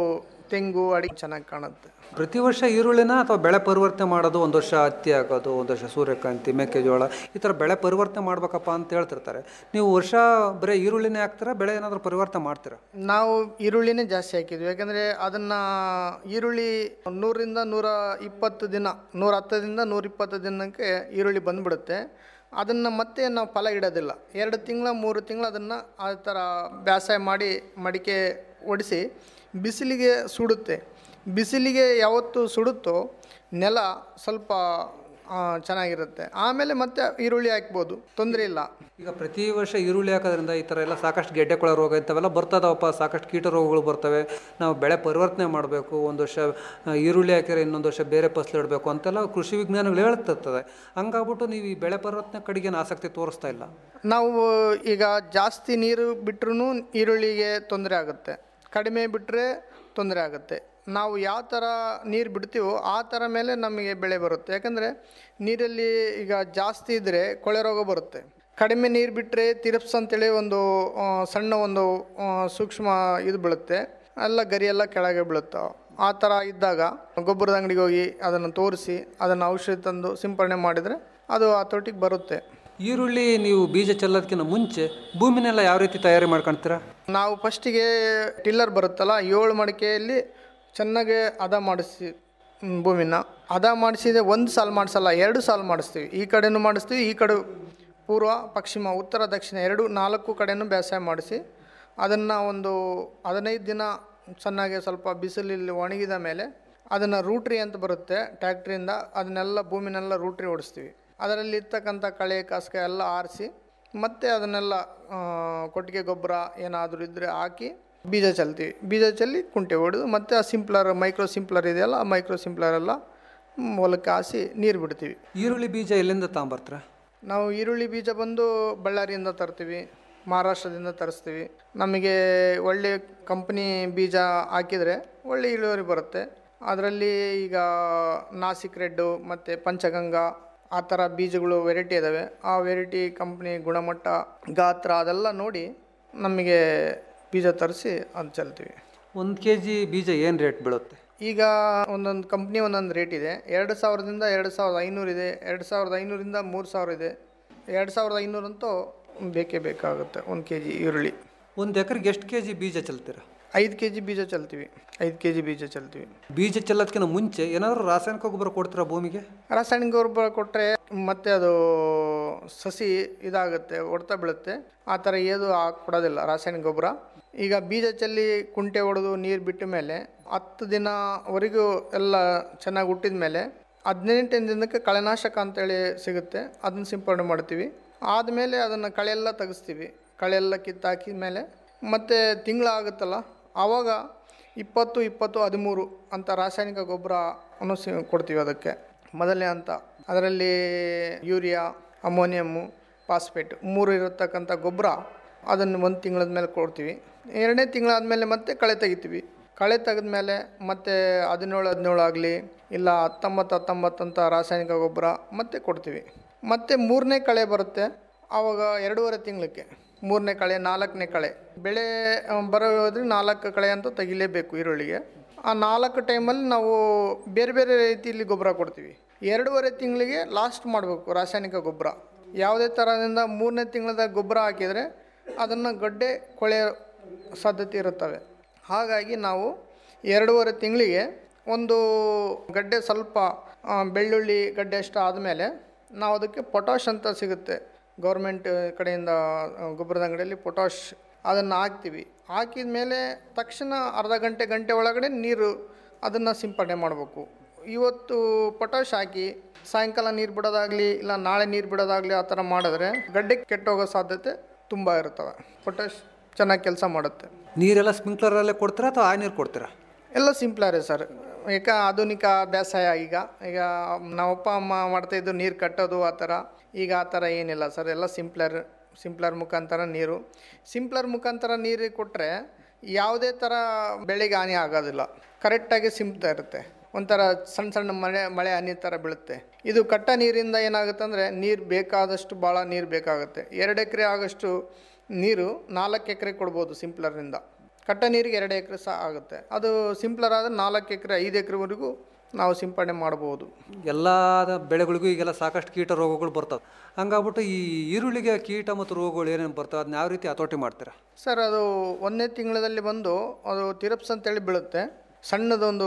ತೆಂಗು ಅಡಿಕೆ ಚೆನ್ನಾಗಿ ಕಾಣುತ್ತೆ ಪ್ರತಿ ವರ್ಷ ಈರುಳ್ಳಿನ ಅಥವಾ ಬೆಳೆ ಪರಿವರ್ತನೆ ಮಾಡೋದು ಒಂದು ವರ್ಷ ಹತ್ತಿ ಹಾಕೋದು ಒಂದು ವರ್ಷ ಸೂರ್ಯಕಾಂತಿ ಮೆಕ್ಕೆಜೋಳ ಈ ಥರ ಬೆಳೆ ಪರಿವರ್ತನೆ ಮಾಡ್ಬೇಕಪ್ಪ ಅಂತ ಹೇಳ್ತಿರ್ತಾರೆ ನೀವು ವರ್ಷ ಬರೀ ಈರುಳ್ಳಿನೇ ಹಾಕ್ತೀರಾ ಬೆಳೆ ಏನಾದರೂ ಪರಿವರ್ತನೆ ಮಾಡ್ತೀರಾ ನಾವು ಈರುಳ್ಳಿನೇ ಜಾಸ್ತಿ ಹಾಕಿದ್ವಿ ಯಾಕಂದರೆ ಅದನ್ನು ಈರುಳ್ಳಿ ನೂರಿಂದ ನೂರ ಇಪ್ಪತ್ತು ದಿನ ನೂರ ಹತ್ತರಿಂದ ನೂರ ಇಪ್ಪತ್ತು ದಿನಕ್ಕೆ ಈರುಳ್ಳಿ ಬಂದ್ಬಿಡುತ್ತೆ ಅದನ್ನು ಮತ್ತೆ ನಾವು ಫಲ ಇಡೋದಿಲ್ಲ ಎರಡು ತಿಂಗಳ ಮೂರು ತಿಂಗಳು ಅದನ್ನು ಆ ಥರ ಬೇಸಾಯ ಮಾಡಿ ಮಡಿಕೆ ಒಡಿಸಿ ಬಿಸಿಲಿಗೆ ಸುಡುತ್ತೆ ಬಿಸಿಲಿಗೆ ಯಾವತ್ತು ಸುಡುತ್ತೋ ನೆಲ ಸ್ವಲ್ಪ ಆ, ಚೆನ್ನಾಗಿರುತ್ತೆ ಆಮೇಲೆ ಮತ್ತೆ ಈರುಳ್ಳಿ ಹಾಕ್ಬೋದು ತೊಂದರೆ ಇಲ್ಲ ಈಗ ಪ್ರತಿ ವರ್ಷ ಈರುಳ್ಳಿ ಹಾಕೋದ್ರಿಂದ ಈ ಥರ ಎಲ್ಲ ಸಾಕಷ್ಟು ಗೆಡ್ಡೆ ಕೊಳ ರೋಗ ಇಂಥವೆಲ್ಲ ಬರ್ತದವಪ್ಪ ಸಾಕಷ್ಟು ಕೀಟ ರೋಗಗಳು ಬರ್ತವೆ ನಾವು ಬೆಳೆ ಪರಿವರ್ತನೆ ಮಾಡಬೇಕು ಒಂದು ವರ್ಷ ಆ, ಈರುಳ್ಳಿ ಹಾಕಿದ್ರೆ ಇನ್ನೊಂದು ವರ್ಷ ಬೇರೆ ಫಸಲು ಇಡಬೇಕು ಅಂತೆಲ್ಲ ಕೃಷಿ ವಿಜ್ಞಾನಿಗಳು ಹೇಳ್ತಿರ್ತದೆ ಹಂಗಾಗ್ಬಿಟ್ಟು ನೀವು ಈ ಬೆಳೆ ಪರಿವರ್ತನೆ ಕಡೆಗೆ ಆಸಕ್ತಿ ತೋರಿಸ್ತಾ ಇಲ್ಲ ನಾವು ಈಗ ಜಾಸ್ತಿ ನೀರು ಬಿಟ್ರೂ ಈರುಳ್ಳಿಗೆ ತೊಂದರೆ ಆಗುತ್ತೆ ಕಡಿಮೆ ಬಿಟ್ಟರೆ ತೊಂದರೆ ಆಗುತ್ತೆ ನಾವು ಯಾವ ಥರ ನೀರು ಬಿಡ್ತೀವೋ ಆ ಥರ ಮೇಲೆ ನಮಗೆ ಬೆಳೆ ಬರುತ್ತೆ ಯಾಕಂದರೆ ನೀರಲ್ಲಿ ಈಗ ಜಾಸ್ತಿ ಇದ್ದರೆ ಕೊಳೆ ರೋಗ ಬರುತ್ತೆ ಕಡಿಮೆ ನೀರು ಬಿಟ್ಟರೆ ತಿರಪ್ಸ್ ಅಂತೇಳಿ ಒಂದು ಆ, ಸಣ್ಣ ಒಂದು ಆ, ಸೂಕ್ಷ್ಮ ಇದು ಬೀಳುತ್ತೆ ಎಲ್ಲ ಗರಿ ಎಲ್ಲ ಕೆಳಗೆ ಬೀಳುತ್ತೆ ಆ ಥರ ಇದ್ದಾಗ ಗೊಬ್ಬರದ ಅಂಗಡಿಗೆ ಹೋಗಿ ಅದನ್ನು ತೋರಿಸಿ ಅದನ್ನು ಔಷಧಿ ತಂದು ಸಿಂಪರಣೆ ಮಾಡಿದರೆ ಅದು ಆ ತೊಟ್ಟಿಗೆ ಬರುತ್ತೆ ಈರುಳ್ಳಿ ನೀವು ಬೀಜ ಚೆಲ್ಲೋದಕ್ಕಿಂತ ಮುಂಚೆ ಭೂಮಿನೆಲ್ಲ ಯಾವ ರೀತಿ ತಯಾರಿ ಮಾಡ್ಕೊಳ್ತೀರಾ ನಾವು ಫಸ್ಟಿಗೆ ಟಿಲ್ಲರ್ ಬರುತ್ತಲ್ಲ ಏಳು ಮಡಿಕೆಯಲ್ಲಿ ಚೆನ್ನಾಗಿ ಹದ ಮಾಡಿಸಿ ಹ್ಮ್, ಭೂಮಿನ ಹದ ಮಾಡಿಸಿದೆ ಒಂದು ಸಾಲು ಮಾಡಿಸಲ್ಲ ಎರಡು ಸಾಲು ಮಾಡಿಸ್ತೀವಿ ಈ ಕಡೆನೂ ಮಾಡಿಸ್ತೀವಿ ಈ ಕಡೆ ಪೂರ್ವ ಪಶ್ಚಿಮ ಉತ್ತರ ದಕ್ಷಿಣ ಎರಡು ನಾಲ್ಕು ಕಡೆನೂ ಬೇಸಾಯ ಮಾಡಿಸಿ ಅದನ್ನು ಒಂದು ಹದಿನೈದು ದಿನ ಚೆನ್ನಾಗಿ ಸ್ವಲ್ಪ ಬಿಸಿಲಲ್ಲಿ ಒಣಗಿದ ಮೇಲೆ ಅದನ್ನು ರೂಟ್ರಿ ಅಂತ ಬರುತ್ತೆ ಟ್ಯಾಕ್ಟ್ರಿಯಿಂದ ಅದನ್ನೆಲ್ಲ ಭೂಮಿನೆಲ್ಲ ರೂಟ್ರಿ ಓಡಿಸ್ತೀವಿ ಅದರಲ್ಲಿ ಇರ್ತಕ್ಕಂಥ ಕಳೆ ಕಸಕ ಎಲ್ಲ ಆರಿಸಿ ಮತ್ತೆ ಅದನ್ನೆಲ್ಲ ಆ, ಕೊಟ್ಟಿಗೆ ಗೊಬ್ಬರ ಏನಾದರೂ ಇದ್ದರೆ ಹಾಕಿ ಬೀಜ ಚೆಲ್ತೀವಿ ಬೀಜ ಚೆಲ್ಲಿ ಕುಂಟೆ ಹೊಡೆದು ಮತ್ತೆ ಆ ಸಿಂಪ್ಲರ್ ಮೈಕ್ರೋ ಸಿಂಪ್ಲರ್ ಇದೆಯಲ್ಲ ಆ ಮೈಕ್ರೋ ಸಿಂಪ್ಲರ್ ಎಲ್ಲ ಮ್, ಹೊಲಕ್ಕೆ ಹಾಸಿ ನೀರು ಬಿಡ್ತೀವಿ ಈರುಳ್ಳಿ ಬೀಜ ಎಲ್ಲಿಂದ ತಗೊಂಬರ್ತೀರಾ ನಾವು ಈರುಳ್ಳಿ ಬೀಜ ಬಂದು ಬಳ್ಳಾರಿಯಿಂದ ತರ್ತೀವಿ ಮಹಾರಾಷ್ಟ್ರದಿಂದ ತರಿಸ್ತೀವಿ ನಮಗೆ ಒಳ್ಳೆ ಕಂಪ್ನಿ ಬೀಜ ಹಾಕಿದರೆ ಒಳ್ಳೆ ಇಳುವರಿ ಬರುತ್ತೆ ಅದರಲ್ಲಿ ಈಗ ನಾಸಿಕ್ ರೆಡ್ಡು ಮತ್ತು ಪಂಚಗಂಗಾ ಆ ಥರ ಬೀಜಗಳು ವೆರೈಟಿ ಇದ್ದಾವೆ ಆ ವೆರೈಟಿ ಕಂಪ್ನಿ ಗುಣಮಟ್ಟ ಗಾತ್ರ ಅದೆಲ್ಲ ನೋಡಿ ನಮಗೆ ಬೀಜ ತರಿಸಿ ಅದು ಚೆಲ್ತೀವಿ ಒಂದು ಕೆ ಜಿ ಬೀಜ ಏನು ರೇಟ್ ಬೀಳುತ್ತೆ ಈಗ ಒಂದೊಂದು ಕಂಪ್ನಿ ಒಂದೊಂದು ರೇಟ್ ಇದೆ ಎರಡು ಸಾವಿರದಿಂದ ಎರಡು ಸಾವಿರದ ಐನೂರು ಇದೆ ಎರಡು ಸಾವಿರದ ಐನೂರಿಂದ ಮೂರು ಸಾವಿರ ಇದೆ ಎರಡು ಸಾವಿರದ ಐನೂರಂತೂ ಬೇಕೇ ಬೇಕಾಗುತ್ತೆ ಒಂದು ಕೆ ಜಿ ಈರುಳ್ಳಿ ಒಂದು ಎಕರೆಗೆ ಎಷ್ಟು ಕೆ ಜಿ ಬೀಜ ಚೆಲ್ತೀರಾ ಐದು ಕೆ ಜಿ ಬೀಜ ಚೆಲ್ತೀವಿ ಐದು ಕೆ ಜಿ ಬೀಜ ಚೆಲ್ತೀವಿ ಬೀಜ ಚೆಲ್ಲೋದಕ್ಕಿಂತ ಮುಂಚೆ ಏನಾದರೂ ರಾಸಾಯನಿಕ ಗೊಬ್ಬರ ಕೊಡ್ತೀರಾ ಭೂಮಿಗೆ ರಾಸಾಯನಿಕ ಗೊಬ್ಬರ ಕೊಟ್ಟರೆ ಮತ್ತೆ ಅದು ಸಸಿ ಇದಾಗುತ್ತೆ ಹೊಡ್ತಾ ಬೀಳುತ್ತೆ ಆ ಥರ ಏದು ಕೊಡೋದಿಲ್ಲ ರಾಸಾಯನಿಕ ಗೊಬ್ಬರ ಈಗ ಬೀಜ ಚೆಲ್ಲಿ ಕುಂಟೆ ಹೊಡೆದು ನೀರು ಬಿಟ್ಟ ಮೇಲೆ ಹತ್ತು ದಿನವರೆಗೂ ಎಲ್ಲ ಚೆನ್ನಾಗಿ ಹುಟ್ಟಿದ ಮೇಲೆ ಹದಿನೆಂಟನೇ ದಿನಕ್ಕೆ ಕಳೆನಾಶಕ ಅಂತೇಳಿ ಸಿಗುತ್ತೆ ಅದನ್ನು ಸಿಂಪಡಣೆ ಮಾಡ್ತೀವಿ ಆದಮೇಲೆ ಅದನ್ನು ಕಳೆಯೆಲ್ಲ ತೆಗೆಸ್ತೀವಿ ಕಳೆಯೆಲ್ಲ ಕಿತ್ತಾಕಿದ ಮೇಲೆ ಮತ್ತು ತಿಂಗಳಾಗುತ್ತಲ್ಲ ಆವಾಗ ಇಪ್ಪತ್ತು ಇಪ್ಪತ್ತು ಹದಿಮೂರು ಅಂತ ರಾಸಾಯನಿಕ ಗೊಬ್ಬರವನ್ನು ಸಿ ಕೊಡ್ತೀವಿ ಅದಕ್ಕೆ ಮೊದಲನೇ ಹಂತ ಅದರಲ್ಲಿ ಯೂರಿಯಾ ಅಮೋನಿಯಮ್ಮು ಫಾಸ್ಫೇಟ್ ಮೂರು ಇರತಕ್ಕಂಥ ಗೊಬ್ಬರ ಅದನ್ನು ಒಂದು ತಿಂಗಳದ ಮೇಲೆ ಕೊಡ್ತೀವಿ ಎರಡನೇ ತಿಂಗಳಾದಮೇಲೆ ಮತ್ತೆ ಕಳೆ ತೆಗಿತೀವಿ ಕಳೆ ತೆಗೆದ್ಮೇಲೆ ಮತ್ತೆ ಹದಿನೇಳು ಹದಿನೇಳು ಆಗಲಿ ಇಲ್ಲ ಹತ್ತೊಂಬತ್ತು ಹತ್ತೊಂಬತ್ತು ಅಂತ ರಾಸಾಯನಿಕ ಗೊಬ್ಬರ ಮತ್ತೆ ಕೊಡ್ತೀವಿ ಮತ್ತೆ ಮೂರನೇ ಕಳೆ ಬರುತ್ತೆ ಆವಾಗ ಎರಡೂವರೆ ತಿಂಗಳಕ್ಕೆ ಮೂರನೇ ಕಳೆ ನಾಲ್ಕನೇ ಕಳೆ ಬೆಳೆ ಆ, ಬರೋದ್ರೆ ನಾಲ್ಕು ಕಳೆ ಅಂತೂ ತೆಗಿಲೇಬೇಕು ಈರುಳ್ಳಿಗೆ ಆ ನಾಲ್ಕು ಟೈಮಲ್ಲಿ ನಾವು ಬೇರೆ ಬೇರೆ ರೀತಿಯಲ್ಲಿ ಗೊಬ್ಬರ ಕೊಡ್ತೀವಿ ಎರಡೂವರೆ ತಿಂಗಳಿಗೆ ಲಾಸ್ಟ್ ಮಾಡಬೇಕು ರಾಸಾಯನಿಕ ಗೊಬ್ಬರ ಯಾವುದೇ ಥರದಿಂದ ಮೂರನೇ ತಿಂಗಳದ ಗೊಬ್ಬರ ಹಾಕಿದರೆ ಅದನ್ನು ಗಡ್ಡೆ ಕೊಳೆಯೋ ಸಾಧ್ಯತೆ ಇರುತ್ತವೆ ಹಾಗಾಗಿ ನಾವು ಎರಡೂವರೆ ತಿಂಗಳಿಗೆ ಒಂದು ಗಡ್ಡೆ ಸ್ವಲ್ಪ ಆ, ಬೆಳ್ಳುಳ್ಳಿ ಗಡ್ಡೆ ಅಷ್ಟು ಆದಮೇಲೆ ನಾವು ಅದಕ್ಕೆ ಪೊಟಾಷ್ ಅಂತ ಸಿಗುತ್ತೆ ಗೌರ್ಮೆಂಟ್ ಕಡೆಯಿಂದ ಆ, ಗೊಬ್ಬರದ ಅಂಗಡಿಯಲ್ಲಿ ಪೊಟಾಷ್ ಅದನ್ನು ಹಾಕ್ತೀವಿ ಹಾಕಿದ ಮೇಲೆ ತಕ್ಷಣ ಅರ್ಧ ಗಂಟೆ ಗಂಟೆ ಒಳಗಡೆ ನೀರು ಅದನ್ನು ಸಿಂಪಡಣೆ ಮಾಡಬೇಕು ಇವತ್ತು ಪೊಟಾಷ್ ಹಾಕಿ ಸಾಯಂಕಾಲ ನೀರು ಬಿಡೋದಾಗಲಿ ಇಲ್ಲ ನಾಳೆ ನೀರು ಬಿಡೋದಾಗಲಿ ಆ ಥರ ಮಾಡಿದ್ರೆ ಗಡ್ಡೆ ಕೆಟ್ಟೋಗೋ ಸಾಧ್ಯತೆ ತುಂಬ ಇರ್ತವೆ ಪೊಟಾಷ್ ಚೆನ್ನಾಗಿ ಕೆಲಸ ಮಾಡುತ್ತೆ ನೀರೆಲ್ಲ ಸ್ಪ್ರಿಂಕ್ಲರಲ್ಲೇ ಕೊಡ್ತೀರಾ ಅಥವಾ ಆ ನೀರು ಕೊಡ್ತೀರಾ ಎಲ್ಲ ಸಿಂಪ್ಲರೇ ಸರ್ ಈಗ ಆಧುನಿಕ ಬೇಸಾಯ ಈಗ ಈಗ ನಮ್ಮಪ್ಪ ಅಮ್ಮ ಮಾಡ್ತಾಯಿದ್ದು ನೀರು ಕಟ್ಟೋದು ಆ ಥರ ಈಗ ಆ ಥರ ಏನಿಲ್ಲ ಸರ್ ಎಲ್ಲ ಸಿಂಪ್ಲರ್ ಸಿಂಪ್ಲರ್ ಮುಖಾಂತರ ನೀರು ಸಿಂಪ್ಲರ್ ಮುಖಾಂತರ ನೀರು ಕೊಟ್ಟರೆ ಯಾವುದೇ ಥರ ಬೆಳೆಗೆ ಹಾನಿ ಆಗೋದಿಲ್ಲ ಕರೆಕ್ಟಾಗಿ ಸಿಂಪ್ತಾ ಇರುತ್ತೆ ಒಂಥರ ಸಣ್ಣ ಸಣ್ಣ ಮಳೆ ಮಳೆ ಹನಿ ಥರ ಬೀಳುತ್ತೆ ಇದು ಕಟ್ಟ ನೀರಿಂದ ಏನಾಗುತ್ತೆ ಅಂದರೆ ನೀರು ಬೇಕಾದಷ್ಟು ಭಾಳ ನೀರು ಬೇಕಾಗುತ್ತೆ ಎರಡು ಎಕರೆ ಆಗೋಷ್ಟು ನೀರು ನಾಲ್ಕು ಎಕರೆ ಕೊಡ್ಬೋದು ಸಿಂಪ್ಲರ್ನಿಂದ ಕಟ್ಟ ನೀರಿಗೆ ಎರಡು ಎಕರೆ ಸಹ ಆಗುತ್ತೆ ಅದು ಸಿಂಪ್ಲರ್ ಆದರೆ ನಾಲ್ಕು ಎಕರೆ ಐದು ಎಕರೆವರೆಗೂ ನಾವು ಸಿಂಪಡಣೆ ಮಾಡ್ಬೋದು ಎಲ್ಲ ಬೆಳೆಗಳಿಗೂ ಈಗೆಲ್ಲ ಸಾಕಷ್ಟು ಕೀಟ ರೋಗಗಳು ಬರ್ತವೆ ಹಂಗಾಗ್ಬಿಟ್ಟು ಈ ಈರುಳ್ಳಿಗೆ ಕೀಟ ಮತ್ತು ರೋಗಗಳು ಏನೇನು ಬರ್ತವೆ ಅದನ್ನ ಯಾವ ರೀತಿ ಹತೋಟಿ ಮಾಡ್ತೀರಾ ಸರ್ ಅದು ಒಂದನೇ ತಿಂಗಳಲ್ಲಿ ಬಂದು ಅದು ತಿರಪ್ಸ್ ಅಂತೇಳಿ ಬೀಳುತ್ತೆ ಸಣ್ಣದೊಂದು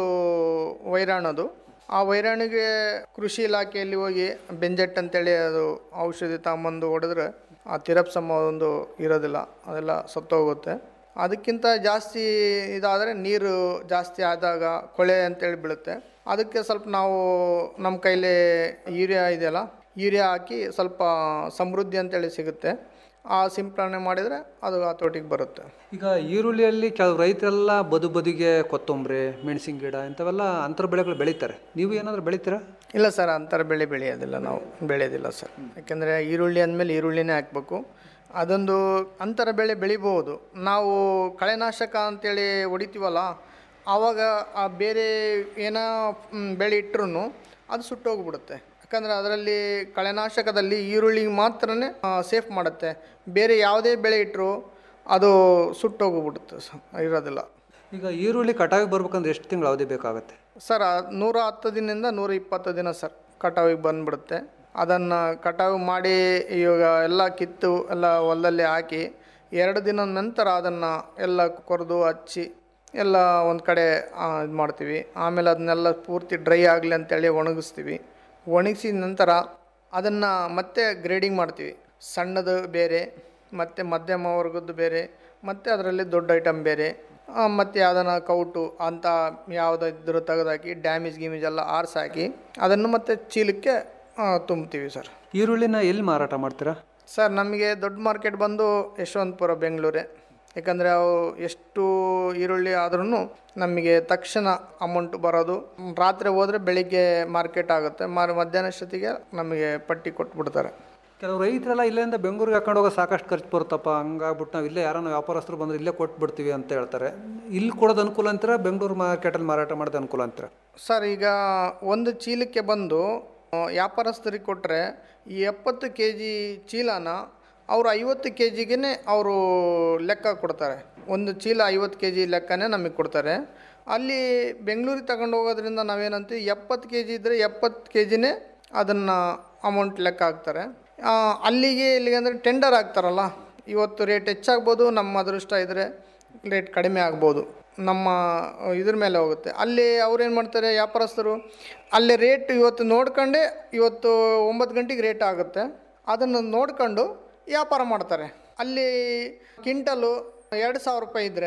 ವೈರಾಣದು ಆ ವೈರಾಣಿಗೆ ಕೃಷಿ ಇಲಾಖೆಯಲ್ಲಿ ಹೋಗಿ ಬೆಂಜೆಟ್ ಅಂತೇಳಿ ಅದು ಔಷಧಿ ತಗೊಂಬಂದು ಹೊಡೆದ್ರೆ ಆ ತಿರಪ್ಸಮ್ಮ ಒಂದು ಇರೋದಿಲ್ಲ ಅದೆಲ್ಲ ಸತ್ತೋಗುತ್ತೆ ಅದಕ್ಕಿಂತ ಜಾಸ್ತಿ ಇದಾದರೆ ನೀರು ಜಾಸ್ತಿ ಆದಾಗ ಕೊಳೆ ಅಂತೇಳಿ ಬೀಳುತ್ತೆ ಅದಕ್ಕೆ ಸ್ವಲ್ಪ ನಾವು ನಮ್ಮ ಕೈಲಿ ಯೂರಿಯಾ ಇದೆಯಲ್ಲ ಯೂರಿಯಾ ಹಾಕಿ ಸ್ವಲ್ಪ ಸಮೃದ್ಧಿ ಅಂತೇಳಿ ಸಿಗುತ್ತೆ ಆ ಸಿಂಪಡಣೆ ಮಾಡಿದರೆ ಅದು ಹತೋಟಿಗೆ ಬರುತ್ತೆ ಈಗ ಈರುಳ್ಳಿಯಲ್ಲಿ ಕೆಲವು ರೈತರೆಲ್ಲ ಬದು ಬದಿಗೆ ಕೊತ್ತಂಬರಿ ಮೆಣಸಿನ ಗಿಡ ಇಂಥವೆಲ್ಲ ಅಂತರ ಬೆಳೆಗಳು ಬೆಳೀತಾರೆ ನೀವು ಏನಾದರೂ ಬೆಳಿತೀರಾ ಇಲ್ಲ ಸರ್ ಅಂತರ ಬೆಳೆ ಬೆಳೆಯೋದಿಲ್ಲ ನಾವು ಬೆಳೆಯೋದಿಲ್ಲ ಸರ್ ಯಾಕೆಂದರೆ ಈರುಳ್ಳಿ ಅಂದಮೇಲೆ ಈರುಳ್ಳಿನೇ ಹಾಕ್ಬೇಕು ಅದೊಂದು ಅಂತರ ಬೆಳೆ ಬೆಳಿಬೋದು ನಾವು ಕಳೆನಾಶಕ ಅಂತೇಳಿ ಹೊಡಿತೀವಲ್ಲ ಆವಾಗ ಆ ಬೇರೆ ಏನೋ ಮ್, ಬೆಳೆ ಇಟ್ಟರು ಅದು ಸುಟ್ಟೋಗ್ಬಿಡುತ್ತೆ ಯಾಕಂದರೆ ಅದರಲ್ಲಿ ಕಳೆನಾಶಕದಲ್ಲಿ ಈರುಳ್ಳಿಗೆ ಮಾತ್ರನೇ ಸೇಫ್ ಮಾಡುತ್ತೆ ಬೇರೆ ಯಾವುದೇ ಬೆಳೆ ಇಟ್ಟರು ಅದು ಸುಟ್ಟೋಗ್ಬಿಡುತ್ತೆ ಸ ಇರೋದಿಲ್ಲ ಈಗ ಈರುಳ್ಳಿ ಕಟಾವಿಗೆ ಬರ್ಬೇಕಂದ್ರೆ ಎಷ್ಟು ತಿಂಗಳು ಅವಧಿ ಬೇಕಾಗುತ್ತೆ ಸರ್ ಆ ನೂರ ಹತ್ತು ದಿನದಿಂದ ನೂರ ಇಪ್ಪತ್ತು ದಿನ ಸರ್ ಕಟಾವಿಗೆ ಬಂದ್ಬಿಡುತ್ತೆ ಅದನ್ನು ಕಟಾವು ಮಾಡಿ ಇವಾಗ ಎಲ್ಲ ಕಿತ್ತು ಎಲ್ಲ ಹೊಲದಲ್ಲಿ ಹಾಕಿ ಎರಡು ದಿನದ ನಂತರ ಅದನ್ನು ಎಲ್ಲ ಕೊರೆದು ಹಚ್ಚಿ ಎಲ್ಲ ಒಂದು ಕಡೆ ಇದು ಮಾಡ್ತೀವಿ ಆಮೇಲೆ ಅದನ್ನೆಲ್ಲ ಪೂರ್ತಿ ಡ್ರೈ ಆಗಲಿ ಅಂತೇಳಿ ಒಣಗಿಸ್ತೀವಿ ಒಣಗಿಸಿದ ನಂತರ ಅದನ್ನು ಮತ್ತೆ ಗ್ರೇಡಿಂಗ್ ಮಾಡ್ತೀವಿ ಸಣ್ಣದು ಬೇರೆ ಮತ್ತು ಮಧ್ಯಮ ವರ್ಗದ್ದು ಬೇರೆ ಮತ್ತು ಅದರಲ್ಲಿ ದೊಡ್ಡ ಐಟಮ್ ಬೇರೆ ಆ, ಮತ್ತು ಯಾವ್ದನ ಕೌಟು ಅಂತ ಯಾವುದಾದ್ರು ತೆಗೆದಾಕಿ ಡ್ಯಾಮೇಜ್ ಗೀಮೇಜ್ ಎಲ್ಲ ಆರಿಸಾಕಿ ಅದನ್ನು ಮತ್ತೆ ಚೀಲಕ್ಕೆ ಆ, ತುಂಬ್ತೀವಿ ಸರ್ ಈರುಳ್ಳಿನ ಎಲ್ಲಿ ಮಾರಾಟ ಮಾಡ್ತೀರಾ ಸರ್ ನಮಗೆ ದೊಡ್ಡ ಮಾರ್ಕೆಟ್ ಬಂದು ಯಶವಂತಪುರ ಬೆಂಗಳೂರೇ ಯಾಕಂದರೆ ಅವು ಎಷ್ಟು ಈರುಳ್ಳಿ ಆದ್ರೂ ನಮಗೆ ತಕ್ಷಣ ಅಮೌಂಟ್ ಬರೋದು ರಾತ್ರಿ ಹೋದರೆ ಬೆಳಿಗ್ಗೆ ಮಾರ್ಕೆಟ್ ಆಗುತ್ತೆ ಮಾರ್ ಮಧ್ಯಾಹ್ನ ಅಷ್ಟೊತ್ತಿಗೆ ನಮಗೆ ಪಟ್ಟಿ ಕೊಟ್ಬಿಡ್ತಾರೆ ಕೆಲವು ರೈತರೆಲ್ಲ ಇಲ್ಲಿಂದ ಬೆಂಗಳೂರಿಗೆ ಹಾಕೊಂಡು ಹೋಗೋ ಸಾಕಷ್ಟು ಖರ್ಚು ಬರುತ್ತಪ್ಪ ಹಂಗಾಗ್ಬಿಟ್ಟು ನಾವು ಇಲ್ಲೇ ಯಾರನ್ನ ವ್ಯಾಪಾರಸ್ಥರು ಬಂದ್ರೆ ಇಲ್ಲೇ ಕೊಟ್ಬಿಡ್ತೀವಿ ಅಂತ ಹೇಳ್ತಾರೆ ಇಲ್ಲಿ ಕೊಡೋದು ಅನುಕೂಲ ಅಂತೀರಾ ಬೆಂಗಳೂರು ಮಾರ್ಕೆಟಲ್ಲಿ ಮಾರಾಟ ಮಾಡೋದು ಅನುಕೂಲ ಅಂತೀರಾ ಸರ್ ಈಗ ಒಂದು ಚೀಲಕ್ಕೆ ಬಂದು ಆ, ವ್ಯಾಪಾರಸ್ಥರಿಗೆ ಕೊಟ್ಟರೆ ಈ ಎಪ್ಪತ್ತು ಕೆ ಜಿ ಚೀಲನ ಅವರು ಐವತ್ತು ಕೆ ಜಿಗೆ ಅವರು ಲೆಕ್ಕ ಕೊಡ್ತಾರೆ ಒಂದು ಚೀಲ ಐವತ್ತು ಕೆ ಜಿ ಲೆಕ್ಕನೇ ನಮಗೆ ಕೊಡ್ತಾರೆ ಅಲ್ಲಿ ಬೆಂಗಳೂರಿಗೆ ತಗೊಂಡು ಹೋಗೋದ್ರಿಂದ ನಾವೇನಂತೀವಿ ಎಪ್ಪತ್ತು ಕೆ ಜಿ ಇದ್ದರೆ ಎಪ್ಪತ್ತು ಕೆ ಜಿನೇ ಅದನ್ನು ಅಮೌಂಟ್ ಲೆಕ್ಕ ಹಾಕ್ತಾರೆ ಆ, ಅಲ್ಲಿಗೆ ಇಲ್ಲಿಗೆ ಅಂದರೆ ಟೆಂಡರ್ ಆಗ್ತಾರಲ್ಲ ಇವತ್ತು ರೇಟ್ ಹೆಚ್ಚಾಗ್ಬೋದು ನಮ್ಮ ಅದೃಷ್ಟ ಇದ್ದರೆ ರೇಟ್ ಕಡಿಮೆ ಆಗ್ಬೋದು ನಮ್ಮ ಇದ್ರ ಮೇಲೆ ಹೋಗುತ್ತೆ ಅಲ್ಲಿ ಅವ್ರೇನು ಮಾಡ್ತಾರೆ ವ್ಯಾಪಾರಸ್ಥರು ಅಲ್ಲಿ ರೇಟ್ ಇವತ್ತು ನೋಡ್ಕೊಂಡೇ ಇವತ್ತು ಒಂಬತ್ತು ಗಂಟೆಗೆ ರೇಟ್ ಆಗುತ್ತೆ ಅದನ್ನು ನೋಡ್ಕೊಂಡು ವ್ಯಾಪಾರ ಮಾಡ್ತಾರೆ ಅಲ್ಲಿ ಕ್ವಿಂಟಲು ಎರಡು ಸಾವಿರ ರೂಪಾಯಿ ಇದ್ದರೆ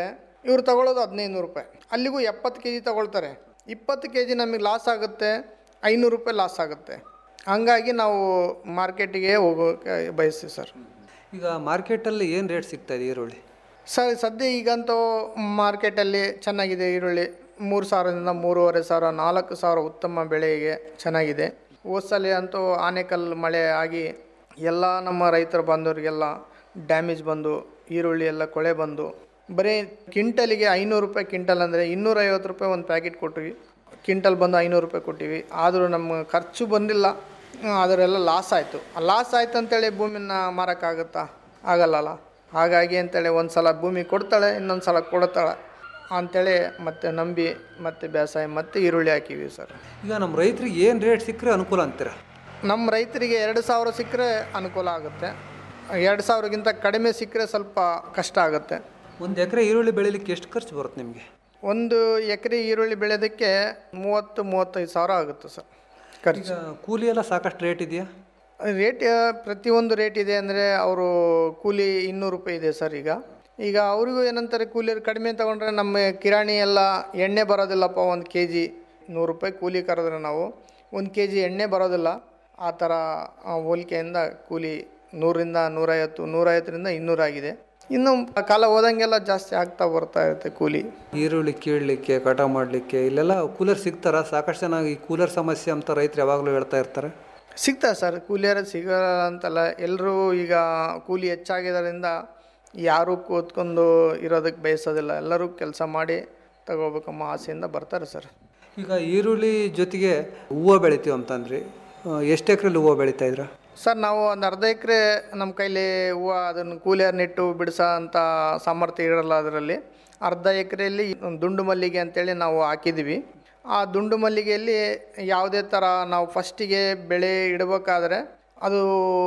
ಇವ್ರು ತಗೊಳ್ಳೋದು ಹದಿನೈದು ನೂರು ರೂಪಾಯಿ ಅಲ್ಲಿಗೂ ಎಪ್ಪತ್ತು ಕೆ ಜಿ ತಗೊಳ್ತಾರೆ ಇಪ್ಪತ್ತು ಕೆ ಜಿ ನಮಗೆ ಲಾಸ್ ಆಗುತ್ತೆ ಐನೂರು ರೂಪಾಯಿ ಲಾಸ್ ಆಗುತ್ತೆ ಹಂಗಾಗಿ ನಾವು ಮಾರ್ಕೆಟಿಗೆ ಹೋಗೋಕೆ ಬಯಸ್ತೀವಿ ಸರ್ ಈಗ ಮಾರ್ಕೆಟಲ್ಲಿ ಏನು ರೇಟ್ ಸಿಗ್ತಾ ಇದೆ ಈರುಳ್ಳಿ ಸರ್ ಸದ್ಯ ಈಗಂತೂ ಮಾರ್ಕೆಟಲ್ಲಿ ಚೆನ್ನಾಗಿದೆ ಈರುಳ್ಳಿ ಮೂರು ಸಾವಿರದಿಂದ ಮೂರುವರೆ ಸಾವಿರ ನಾಲ್ಕು ಸಾವಿರ ಉತ್ತಮ ಬೆಳೆಗೆ ಚೆನ್ನಾಗಿದೆ ಹೋದ್ಸಲಿ ಅಂತೂ ಆನೆಕಲ್ ಮಳೆ ಆಗಿ ಎಲ್ಲ ನಮ್ಮ ರೈತರ ಬಾಂಧವರಿಗೆಲ್ಲ ಡ್ಯಾಮೇಜ್ ಬಂದು ಈರುಳ್ಳಿ ಎಲ್ಲ ಕೊಳೆ ಬಂದು ಬರೀ ಕ್ವಿಂಟಲಿಗೆ ಐನೂರು ರೂಪಾಯಿ ಕ್ವಿಂಟಲ್ ಅಂದರೆ ಇನ್ನೂರೈವತ್ತು ರೂಪಾಯಿ ಒಂದು ಪ್ಯಾಕೆಟ್ ಕೊಟ್ಟಿವಿ ಕ್ವಿಂಟಲ್ ಬಂದು ಐನೂರು ರೂಪಾಯಿ ಕೊಟ್ಟಿವಿ ಆದರೂ ನಮ್ಮ ಖರ್ಚು ಬಂದಿಲ್ಲ ಅದರೆಲ್ಲ ಲಾಸ್ ಆಯಿತು ಲಾಸ್ ಆಯ್ತು ಅಂತೇಳಿ ಭೂಮಿನ ಮಾರೋಕ್ಕಾಗುತ್ತಾ ಆಗಲ್ಲಲ್ಲ ಹಾಗಾಗಿ ಅಂತೇಳಿ ಒಂದು ಸಲ ಭೂಮಿ ಕೊಡ್ತಾಳೆ ಇನ್ನೊಂದು ಸಲ ಕೊಡ್ತಾಳೆ ಅಂಥೇಳಿ ಮತ್ತೆ ನಂಬಿ ಮತ್ತೆ ಬೇಸಾಯ ಮತ್ತೆ ಈರುಳ್ಳಿ ಹಾಕಿವಿ ಸರ್ ಈಗ ನಮ್ಮ ರೈತರಿಗೆ ಏನು ರೇಟ್ ಸಿಕ್ಕರೆ ಅನುಕೂಲ ಅಂತೀರ ನಮ್ಮ ರೈತರಿಗೆ ಎರಡು ಸಾವಿರ ಸಿಕ್ಕರೆ ಅನುಕೂಲ ಆಗುತ್ತೆ ಎರಡು ಸಾವಿರಕ್ಕಿಂತ ಕಡಿಮೆ ಸಿಕ್ಕರೆ ಸ್ವಲ್ಪ ಕಷ್ಟ ಆಗುತ್ತೆ ಒಂದು ಎಕರೆ ಈರುಳ್ಳಿ ಬೆಳಿಲಿಕ್ಕೆ ಎಷ್ಟು ಖರ್ಚು ಬರುತ್ತೆ ನಿಮಗೆ ಒಂದು ಎಕರೆ ಈರುಳ್ಳಿ ಬೆಳೆಯೋದಕ್ಕೆ ಮೂವತ್ತು ಮೂವತ್ತೈದು ಸಾವಿರ ಆಗುತ್ತೆ ಸರ್ ಖರ್ಚು ಈಗ ಕೂಲಿ ಎಲ್ಲ ಸಾಕಷ್ಟು ರೇಟ್ ಇದೆಯಾ ರೇಟ್ ಪ್ರತಿಯೊಂದು ರೇಟ್ ಇದೆ ಅಂದರೆ ಅವರು ಕೂಲಿ ಇನ್ನೂರು ರೂಪಾಯಿ ಇದೆ ಸರ್ ಈಗ ಈಗ ಅವರಿಗೂ ಏನಂತಾರೆ ಕೂಲಿ ಕಡಿಮೆ ತಗೊಂಡ್ರೆ ನಮ್ಮ ಕಿರಾಣಿ ಎಲ್ಲ ಎಣ್ಣೆ ಬರೋದಿಲ್ಲಪ್ಪ ಒಂದು ಕೆ ಜಿ ನೂರು ರೂಪಾಯಿ ಕೂಲಿ ಕರೆದ್ರೆ ನಾವು ಒಂದು ಕೆ ಜಿ ಎಣ್ಣೆ ಬರೋದಿಲ್ಲ ಆ ಥರ ಆ, ಹೋಲಿಕೆಯಿಂದ ಕೂಲಿ ನೂರಿಂದ ನೂರೈವತ್ತು ನೂರೈವತ್ತರಿಂದ ಇನ್ನೂರಾಗಿದೆ ಇನ್ನು ಕಾಲ ಹೋದಂಗೆಲ್ಲ ಜಾಸ್ತಿ ಆಗ್ತಾ ಬರ್ತಾ ಇರುತ್ತೆ ಕೂಲಿ ಈರುಳ್ಳಿ ಕೀಳಲಿಕ್ಕೆ ಕಟಾವು ಮಾಡಲಿಕ್ಕೆ ಇಲ್ಲೆಲ್ಲ ಕೂಲರ್ ಸಿಗ್ತಾರ ಸಾಕಷ್ಟು ಜನ ಈ ಕೂಲರ್ ಸಮಸ್ಯೆ ಅಂತ ರೈತರು ಯಾವಾಗಲೂ ಹೇಳ್ತಾ ಇರ್ತಾರೆ ಸಿಗ್ತಾರೆ ಸರ್ ಕೂಲಿಯರ ಸಿಗಲ್ಲ ಅಂತಲ್ಲ ಎಲ್ಲರೂ ಈಗ ಕೂಲಿ ಹೆಚ್ಚಾಗಿದ್ದರಿಂದ ಯಾರೂ ಕೂತ್ಕೊಂಡು ಇರೋದಕ್ಕೆ ಬಯಸೋದಿಲ್ಲ ಎಲ್ಲರೂ ಕೆಲಸ ಮಾಡಿ ತಗೋಬೇಕಮ್ಮ ಆಸೆಯಿಂದ ಬರ್ತಾರೆ ಸರ್ ಈಗ ಈರುಳ್ಳಿ ಜೊತೆಗೆ ಹೂವು ಬೆಳಿತೀವಿ ಅಂತಂದ್ರಿ ಎಷ್ಟು ಎಕರೆಲಿ ಹೂವು ಬೆಳೀತಾ ಇದ್ರ ಸರ್ ನಾವು ಒಂದು ಅರ್ಧ ಎಕರೆ ನಮ್ಮ ಕೈಲಿ ಹೂವು ಅದನ್ನು ಕೂಲಿಯರ್ ನೆಟ್ಟು ಬಿಡಿಸೋ ಅಂಥ ಸಾಮರ್ಥ್ಯ ಇರಲ್ಲ ಅದರಲ್ಲಿ ಅರ್ಧ ಎಕರೆಯಲ್ಲಿ ದುಂಡು ಮಲ್ಲಿಗೆ ಅಂತೇಳಿ ನಾವು ಹಾಕಿದ್ದೀವಿ ಆ ದುಂಡು ಮಲ್ಲಿಗೆಯಲ್ಲಿ ಯಾವುದೇ ಥರ ನಾವು ಫಸ್ಟಿಗೆ ಬೆಳೆ ಇಡಬೇಕಾದ್ರೆ ಅದು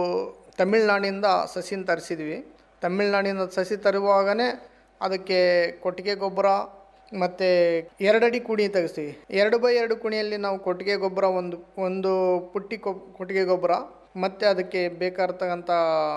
ತಮಿಳ್ನಾಡಿಂದ ಸಸಿನ ತರಿಸಿದ್ವಿ ತಮಿಳ್ನಾಡಿಂದ ಸಸಿ ತರುವಾಗನೇ ಅದಕ್ಕೆ ಕೊಟ್ಟಿಗೆ ಗೊಬ್ಬರ ಮತ್ತು ಎರಡಡಿ ಕುಣಿ ತೆಗೆಸ್ತೀವಿ ಎರಡು ಬೈ ಎರಡು ಕುಣಿಯಲ್ಲಿ ನಾವು ಕೊಟ್ಟಿಗೆ ಗೊಬ್ಬರ ಒಂದು ಒಂದು ಪುಟ್ಟಿ ಕೊ ಕೊಟ್ಟಿಗೆ ಗೊಬ್ಬರ ಮತ್ತು ಅದಕ್ಕೆ ಬೇಕಾಗಿರ್ತಕ್ಕಂಥ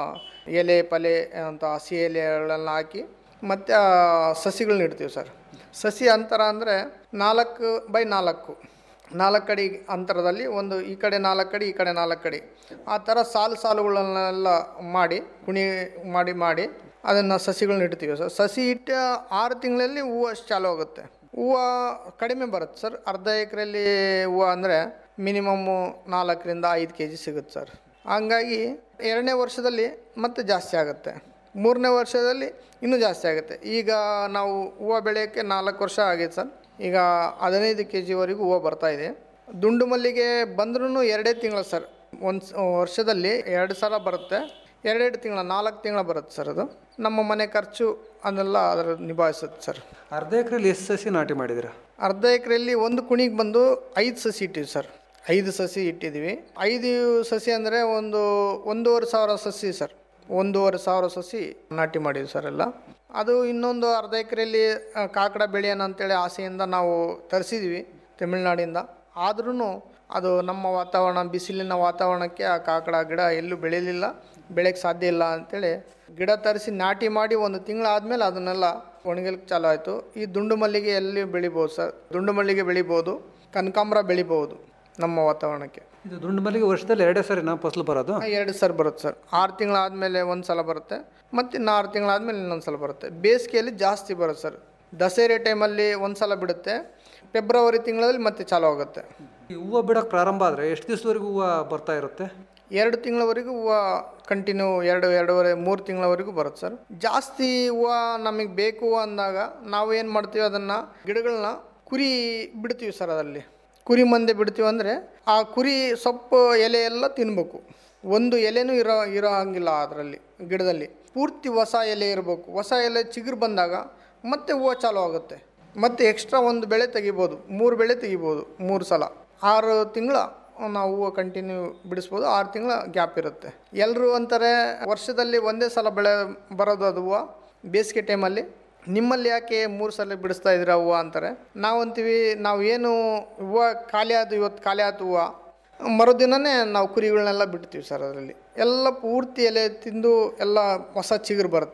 ಎಲೆ ಪಲೆ ಅಂತ ಹಸಿ ಎಲೆಗಳನ್ನ ಹಾಕಿ ಮತ್ತು ಆ ಸಸಿಗಳನ್ನ ಇಡ್ತೀವಿ ಸರ್ ಸಸಿ ಅಂತರ ಅಂದರೆ ನಾಲ್ಕು ಬೈ ನಾಲ್ಕು ನಾಲ್ಕು ಅಡಿ ಅಂತರದಲ್ಲಿ ಒಂದು ಈ ಕಡೆ ನಾಲ್ಕು ಅಡಿ ಈ ಕಡೆ ನಾಲ್ಕು ಅಡಿ ಆ ಥರ ಸಾಲು ಸಾಲುಗಳನ್ನೆಲ್ಲ ಮಾಡಿ ಕುಣಿ ಮಾಡಿ ಮಾಡಿ ಅದನ್ನು ಸಸಿಗಳನ್ನ ಇಡ್ತೀವಿ ಸರ್ ಸಸಿ ಇಟ್ಟ ಆರು ತಿಂಗಳಲ್ಲಿ ಹೂವು ಅಷ್ಟು ಚಾಲು ಆಗುತ್ತೆ ಹೂವು ಕಡಿಮೆ ಬರುತ್ತೆ ಸರ್ ಅರ್ಧ ಎಕರೆಯಲ್ಲಿ ಹೂವು ಅಂದರೆ ಮಿನಿಮಮ್ಮು ನಾಲ್ಕರಿಂದ ಐದು ಕೆ ಜಿ ಸಿಗುತ್ತೆ ಸರ್ ಹಂಗಾಗಿ ಎರಡನೇ ವರ್ಷದಲ್ಲಿ ಮತ್ತೆ ಜಾಸ್ತಿ ಆಗುತ್ತೆ ಮೂರನೇ ವರ್ಷದಲ್ಲಿ ಇನ್ನೂ ಜಾಸ್ತಿ ಆಗುತ್ತೆ ಈಗ ನಾವು ಹೂವು ಬೆಳೆಯೋಕ್ಕೆ ನಾಲ್ಕು ವರ್ಷ ಆಗಿದೆ ಸರ್ ಈಗ ಹದಿನೈದು ಕೆ ಜಿವರೆಗೂ ಹೂವು ಬರ್ತಾ ಇದೆ ದುಂಡು ಮಲ್ಲಿಗೆ ಬಂದ್ರೂ ಎರಡೇ ತಿಂಗಳು ಸರ್ ಒಂದು ವರ್ಷದಲ್ಲಿ ಎರಡು ಸಲ ಬರುತ್ತೆ ಎರಡೆರಡು ತಿಂಗಳ ನಾಲ್ಕು ತಿಂಗಳ ಬರುತ್ತೆ ಸರ್ ಅದು ನಮ್ಮ ಮನೆ ಖರ್ಚು ಅದನ್ನೆಲ್ಲ ಅದರ ನಿಭಾಯಿಸುತ್ತೆ ಸರ್ ಅರ್ಧ ಎಕರೆಲಿ ಎಷ್ಟು ಸಸಿ ನಾಟಿ ಮಾಡಿದಿರ ಅರ್ಧ ಎಕರೆಯಲ್ಲಿ ಒಂದು ಕುಣಿಗೆ ಬಂದು ಐದು ಸಸಿ ಇಟ್ಟಿವಿ ಸರ್ ಐದು ಸಸಿ ಇಟ್ಟಿದ್ದೀವಿ ಐದು ಸಸಿ ಅಂದರೆ ಒಂದು ಒಂದೂವರೆ ಸಾವಿರ ಸಸಿ ಸರ್ ಒಂದೂವರೆ ಸಾವಿರ ಸಸಿ ನಾಟಿ ಮಾಡಿದ್ವಿ ಸರ್ ಎಲ್ಲ ಅದು ಇನ್ನೊಂದು ಅರ್ಧ ಎಕರೆಯಲ್ಲಿ ಆ, ಕಾಕಡ ಬೆಳೆಯೋಣ ಅಂತೇಳಿ ಆಸೆಯಿಂದ ನಾವು ತರಿಸಿದ್ವಿ ತಮಿಳ್ನಾಡಿಂದ ಆದ್ರೂ ಅದು ನಮ್ಮ ವಾತಾವರಣ ಬಿಸಿಲಿನ ವಾತಾವರಣಕ್ಕೆ ಆ ಕಾಕಡ ಗಿಡ ಎಲ್ಲೂ ಬೆಳೀಲಿಲ್ಲ ಬೆಳೆಯೋಕ್ಕೆ ಸಾಧ್ಯ ಇಲ್ಲ ಅಂತೇಳಿ ಗಿಡ ತರಿಸಿ ನಾಟಿ ಮಾಡಿ ಒಂದು ತಿಂಗಳಾದಮೇಲೆ ಅದನ್ನೆಲ್ಲ ಒಣಗಲಿಕ್ಕೆ ಚಾಲು ಆಯಿತು ಈ ದುಂಡು ಮಲ್ಲಿಗೆ ಎಲ್ಲಿ ಬೆಳಿಬೋದು ಸರ್ ದುಂಡು ಮಲ್ಲಿಗೆ ಬೆಳಿಬೋದು ಕನಕಾಂಬರ ಬೆಳಿಬೋದು ನಮ್ಮ ವಾತಾವರಣಕ್ಕೆ ಇದು ದುಂಡು ಮಲ್ಲಿಗೆ ವರ್ಷದಲ್ಲಿ ಎರಡೇ ಸರಿ ನಾ ಫಸಲು ಬರೋದು ಎರಡು ಸಲ ಬರುತ್ತೆ ಸರ್ ಆರು ತಿಂಗಳಾದಮೇಲೆ ಒಂದು ಸಲ ಬರುತ್ತೆ ಮತ್ತು ಇನ್ನು ಆರು ತಿಂಗಳಾದಮೇಲೆ ಇನ್ನೊಂದು ಸಲ ಬರುತ್ತೆ ಬೇಸಿಗೆಯಲ್ಲಿ ಜಾಸ್ತಿ ಬರುತ್ತೆ ಸರ್ ದಸರೆ ಟೈಮಲ್ಲಿ ಒಂದು ಸಲ ಬಿಡುತ್ತೆ ಫೆಬ್ರವರಿ ತಿಂಗಳಲ್ಲಿ ಮತ್ತೆ ಚಾಲು ಆಗುತ್ತೆ ಈ ಹೂವು ಬಿಡೋಕೆ ಪ್ರಾರಂಭ ಆದರೆ ಎಷ್ಟು ದಿವಸದವರೆಗೂ ಹೂವು ಬರ್ತಾ ಇರುತ್ತೆ ಎರಡು ತಿಂಗಳವರೆಗೂ ಹೂವು ಕಂಟಿನ್ಯೂ ಎರಡು ಎರಡೂವರೆ ಮೂರು ತಿಂಗಳವರೆಗೂ ಬರುತ್ತೆ ಸರ್ ಜಾಸ್ತಿ ಹೂವು ನಮಗೆ ಬೇಕು ಅಂದಾಗ ನಾವು ಏನು ಮಾಡ್ತೀವಿ ಅದನ್ನು ಗಿಡಗಳನ್ನ ಕುರಿ ಬಿಡ್ತೀವಿ ಸರ್ ಅದರಲ್ಲಿ ಕುರಿ ಮಂದೆ ಬಿಡ್ತೀವಿ ಅಂದರೆ ಆ ಕುರಿ ಸೊಪ್ಪು ಎಲೆ ಎಲ್ಲ ತಿನ್ಬೇಕು ಒಂದು ಎಲೆನೂ ಇರೋ ಇರೋ ಹಂಗಿಲ್ಲ ಅದರಲ್ಲಿ ಗಿಡದಲ್ಲಿ ಪೂರ್ತಿ ಹೊಸ ಎಲೆ ಇರಬೇಕು ಹೊಸ ಎಲೆ ಚಿಗುರು ಬಂದಾಗ ಮತ್ತೆ ಹೂವು ಚಾಲು ಆಗುತ್ತೆ ಮತ್ತೆ ಎಕ್ಸ್ಟ್ರಾ ಒಂದು ಬೆಳೆ ತೆಗಿಬೋದು ಮೂರು ಬೆಳೆ ತೆಗಿಬೋದು ಮೂರು ಸಲ ಆರು ತಿಂಗಳ ನಾವು ಹೂವು ಕಂಟಿನ್ಯೂ ಬಿಡಿಸ್ಬೋದು ಆರು ತಿಂಗಳ ಗ್ಯಾಪ್ ಇರುತ್ತೆ ಎಲ್ಲರೂ ಅಂತಾರೆ ವರ್ಷದಲ್ಲಿ ಒಂದೇ ಸಲ ಬೆಳೆ ಬರೋದು ಅದು ಹೂವು ಬೇಸಿಗೆ ಟೈಮಲ್ಲಿ ನಿಮ್ಮಲ್ಲಿ ಯಾಕೆ ಮೂರು ಸಲ ಬಿಡಿಸ್ತಾ ಇದ್ದೀರಾ ಹೂವು ಅಂತಾರೆ ನಾವು ಅಂತೀವಿ ನಾವು ಏನು ಹೂವು ಖಾಲಿ ಆಯ್ತು ಇವತ್ತು ಖಾಲಿ ಆಯ್ತು ಹೂವು ಮರುದಿನನೇ ನಾವು ಕುರಿಗಳನ್ನೆಲ್ಲ ಬಿಡ್ತೀವಿ ಸರ್ ಅದರಲ್ಲಿ ಎಲ್ಲ ಪೂರ್ತಿ ಎಲೆ ತಿಂದು ಎಲ್ಲ ಹೊಸ ಚಿಗುರು ಬರುತ್ತೆ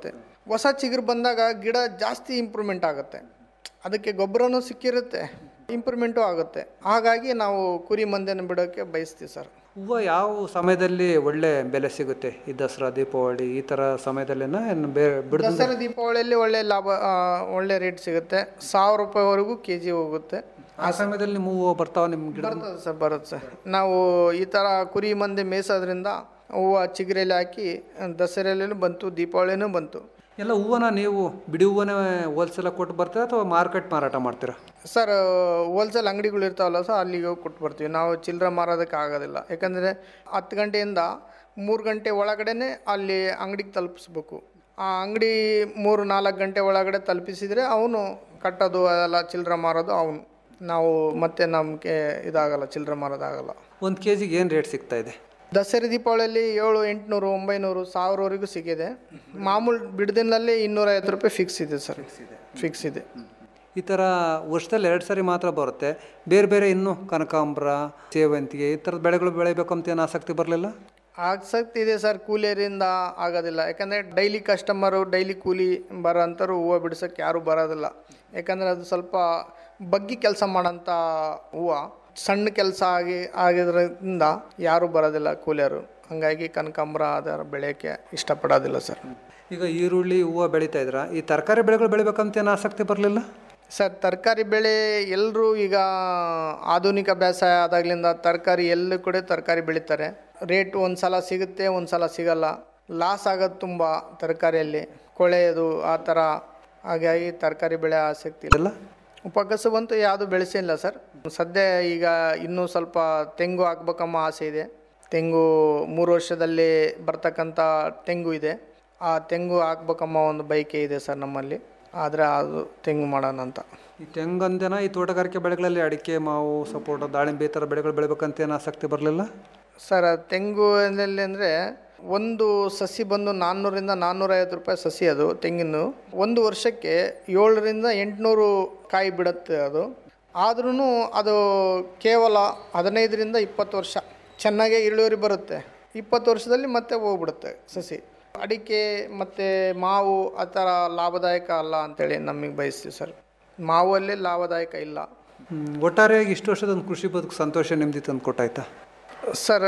ಹೊಸ ಚಿಗುರು ಬಂದಾಗ ಗಿಡ ಜಾಸ್ತಿ ಇಂಪ್ರೂವ್ಮೆಂಟ್ ಆಗುತ್ತೆ ಅದಕ್ಕೆ ಗೊಬ್ಬರನೂ ಸಿಕ್ಕಿರುತ್ತೆ ಇಂಪ್ರೂವ್ಮೆಂಟು ಆಗುತ್ತೆ ಹಾಗಾಗಿ ನಾವು ಕುರಿ ಮಂದೆನ ಬಿಡೋಕ್ಕೆ ಬಯಸ್ತೀವಿ ಸರ್ ಹೂವು ಯಾವ ಸಮಯದಲ್ಲಿ ಒಳ್ಳೆ ಬೆಲೆ ಸಿಗುತ್ತೆ ಈ ದಸರಾ ದೀಪಾವಳಿ ಈ ಥರ ಸಮಯದಲ್ಲೇನ ಏನು ಬೇರೆ ಬಿಡದ ದಸರಾ ದೀಪಾವಳಿಯಲ್ಲಿ ಒಳ್ಳೆ ಲಾಭ ಆ, ಒಳ್ಳೆ ರೇಟ್ ಸಿಗುತ್ತೆ ಸಾವಿರ ರೂಪಾಯಿವರೆಗೂ ಕೆ ಜಿ ಹೋಗುತ್ತೆ ಆ ಸಮಯದಲ್ಲಿ ನಿಮ್ಮ ಹೂವು ಬರ್ತಾವ ನಿಮ್ಮ ಗಿಡ ಬರ್ತದೆ ಸರ್ ಬರುತ್ತೆ ಸರ್ ನಾವು ಈ ಥರ ಕುರಿ ಮಂದಿ ಮೇಯಿಸೋದ್ರಿಂದ ಹೂವು ಚಿಗುರೆಯಲ್ಲಿ ಹಾಕಿ ದಸರೆಯಲ್ಲೂ ಬಂತು ದೀಪಾವಳಿನೂ ಬಂತು ಎಲ್ಲ ಹೂವನ್ನ ನೀವು ಬಿಡಿ ಹೂವನೇ ಹೋಲ್ಸೇಲಾಗಿ ಕೊಟ್ಟು ಬರ್ತೀರಾ ಅಥವಾ ಮಾರ್ಕೆಟ್ ಮಾರಾಟ ಮಾಡ್ತೀರಾ ಸರ್ ಹೋಲ್ಸೇಲ್ ಅಂಗಡಿಗಳು ಇರ್ತಾವಲ್ಲ ಸರ್ ಅಲ್ಲಿಗೆ ಹೋಗಿ ಕೊಟ್ಟು ಬರ್ತೀವಿ ನಾವು ಚಿಲ್ಲರೆ ಮಾರೋದಕ್ಕೆ ಆಗೋದಿಲ್ಲ ಯಾಕಂದರೆ ಹತ್ತು ಗಂಟೆಯಿಂದ ಮೂರು ಗಂಟೆ ಒಳಗಡೆನೆ ಅಲ್ಲಿ ಅಂಗಡಿಗೆ ತಲುಪಿಸ್ಬೇಕು ಆ ಅಂಗಡಿ ಮೂರು ನಾಲ್ಕು ಗಂಟೆ ಒಳಗಡೆ ತಲುಪಿಸಿದರೆ ಅವನು ಕಟ್ಟೋದು ಅದೆಲ್ಲ ಚಿಲ್ಲರೆ ಮಾರೋದು ಅವನು ನಾವು ಮತ್ತೆ ನಮಗೆ ಇದಾಗಲ್ಲ ಚಿಲ್ಲರೆ ಮಾರೋದಾಗಲ್ಲ ಒಂದು ಕೆ ಜಿಗೆ ಏನು ರೇಟ್ ಸಿಗ್ತಾ ಇದೆ ದಸರಾ ದೀಪಾವಳಿಯಲ್ಲಿ ಏಳು ಎಂಟುನೂರು ಒಂಬೈನೂರು ಸಾವಿರವರೆಗೂ ಸಿಕ್ಕಿದೆ ಮಾಮೂಲು ಬಿಡದಿನಲ್ಲಿ ಇನ್ನೂರೈವತ್ತು ರೂಪಾಯಿ ಫಿಕ್ಸ್ ಇದೆ ಸರ್ ಫಿಕ್ಸ್ ಇದೆ ಈ ಥರ ವರ್ಷದಲ್ಲಿ ಎರಡು ಸರಿ ಮಾತ್ರ ಬರುತ್ತೆ ಬೇರೆ ಬೇರೆ ಇನ್ನೂ ಕನಕಾಂಬರ ಸೇವಂತಿಗೆ ಈ ಥರದ ಬೆಳೆಗಳು ಬೆಳಿಬೇಕು ಅಂತ ಏನು ಆಸಕ್ತಿ ಬರಲಿಲ್ಲ ಆಸಕ್ತಿ ಇದೆ ಸರ್ ಕೂಲಿಯರಿಂದ ಆಗೋದಿಲ್ಲ ಯಾಕಂದರೆ ಡೈಲಿ ಕಸ್ಟಮರು ಡೈಲಿ ಕೂಲಿ ಬರೋ ಅಂಥವ್ರು ಹೂವು ಬಿಡ್ಸೋಕ್ಕೆ ಯಾರೂ ಬರೋದಿಲ್ಲ ಯಾಕಂದರೆ ಅದು ಸ್ವಲ್ಪ ಬಗ್ಗಿ ಕೆಲಸ ಮಾಡೋಂಥ ಹೂವು ಸಣ್ಣ ಕೆಲಸ ಆಗಿ ಆಗಿದ್ರಿಂದ ಯಾರೂ ಬರೋದಿಲ್ಲ ಕೂಲಿಯರು ಹಾಗಾಗಿ ಕನಕಾಂಬರ ಅದರ ಬೆಳೆಯೋಕ್ಕೆ ಇಷ್ಟಪಡೋದಿಲ್ಲ ಸರ್ ಈಗ ಈರುಳ್ಳಿ ಹೂವು ಬೆಳೀತಾ ಇದ್ರ ಈ ತರಕಾರಿ ಬೆಳೆಗಳು ಬೆಳಿಬೇಕಂತ ಏನು ಆಸಕ್ತಿ ಬರಲಿಲ್ಲ ಸರ್ ತರಕಾರಿ ಬೆಳೆ ಎಲ್ಲರೂ ಈಗ ಆಧುನಿಕ ಬೇಸಾಯ ಆದಾಗ್ಲಿಂದ ತರಕಾರಿ ಎಲ್ಲ ಕಡೆ ತರಕಾರಿ ಬೆಳೀತಾರೆ ರೇಟ್ ಒಂದು ಸಲ ಸಿಗುತ್ತೆ ಒಂದು ಸಲ ಸಿಗಲ್ಲ ಲಾಸ್ ಆಗೋದು ತುಂಬ ತರಕಾರಿಯಲ್ಲಿ ಕೊಳೆಯೋದು ಆ ಥರ ಹಾಗಾಗಿ ತರಕಾರಿ ಬೆಳೆ ಆಸಕ್ತಿ ಇಲ್ಲ ಉಪಕಸಬಂತೂ ಯಾವುದು ಬೆಳೆಸಿಲ್ಲ ಸರ್ ಸದ್ಯ ಈಗ ಇನ್ನೂ ಸ್ವಲ್ಪ ತೆಂಗು ಹಾಕ್ಬೇಕಮ್ಮ ಆಸೆ ಇದೆ ತೆಂಗು ಮೂರು ವರ್ಷದಲ್ಲಿ ಬರ್ತಕ್ಕಂಥ ತೆಂಗು ಇದೆ ಆ ತೆಂಗು ಹಾಕ್ಬೇಕಮ್ಮ ಒಂದು ಬೈಕೆ ಇದೆ ಸರ್ ನಮ್ಮಲ್ಲಿ ಆದರೆ ಅದು ತೆಂಗು ಮಾಡೋಣ ಅಂತ ಈ ತೆಂಗಂದೇನ ಈ ತೋಟಗಾರಿಕೆ ಬೆಳೆಗಳಲ್ಲಿ ಅಡಿಕೆ ಮಾವು ಸಪೋಟ ದಾಳಿಂಬೆ ಈ ಥರ ಬೆಳೆಗಳು ಬೆಳಿಬೇಕಂತ ಏನು ಆಸಕ್ತಿ ಬರಲಿಲ್ಲ ಸರ್ ತೆಂಗು ಎಲ್ಲಿ ಅಂದರೆ ಒಂದು ಸಸಿ ಬಂದು ನಾನ್ನೂರಿಂದ ನಾನ್ನೂರೈವತ್ತು ರೂಪಾಯಿ ಸಸಿ ಅದು ತೆಂಗಿನ ಒಂದು ವರ್ಷಕ್ಕೆ ಏಳರಿಂದ ಎಂಟುನೂರು ಕಾಯಿ ಬಿಡುತ್ತೆ ಅದು ಆದ್ರೂ ಅದು ಕೇವಲ ಹದಿನೈದರಿಂದ ಇಪ್ಪತ್ತು ವರ್ಷ ಚೆನ್ನಾಗೇ ಇಳುವರಿ ಬರುತ್ತೆ ಇಪ್ಪತ್ತು ವರ್ಷದಲ್ಲಿ ಮತ್ತೆ ಹೋಗ್ಬಿಡುತ್ತೆ ಸಸಿ ಅಡಿಕೆ ಮತ್ತು ಮಾವು ಆ ಥರ ಲಾಭದಾಯಕ ಅಲ್ಲ ಅಂತೇಳಿ ನಮಗೆ ಬಯಸ್ತೀವಿ ಸರ್ ಮಾವಲ್ಲಿ ಲಾಭದಾಯಕ ಇಲ್ಲ ಹ್ಮ್. ಒಟ್ಟಾರೆಯಾಗಿ ಇಷ್ಟು ವರ್ಷದ ಒಂದು ಕೃಷಿ ಬದುಕು ಸಂತೋಷ ನೆಮ್ಮದಿ ತಂದು ಕೊಟ್ಟಾಯ್ತಾ ಸರ್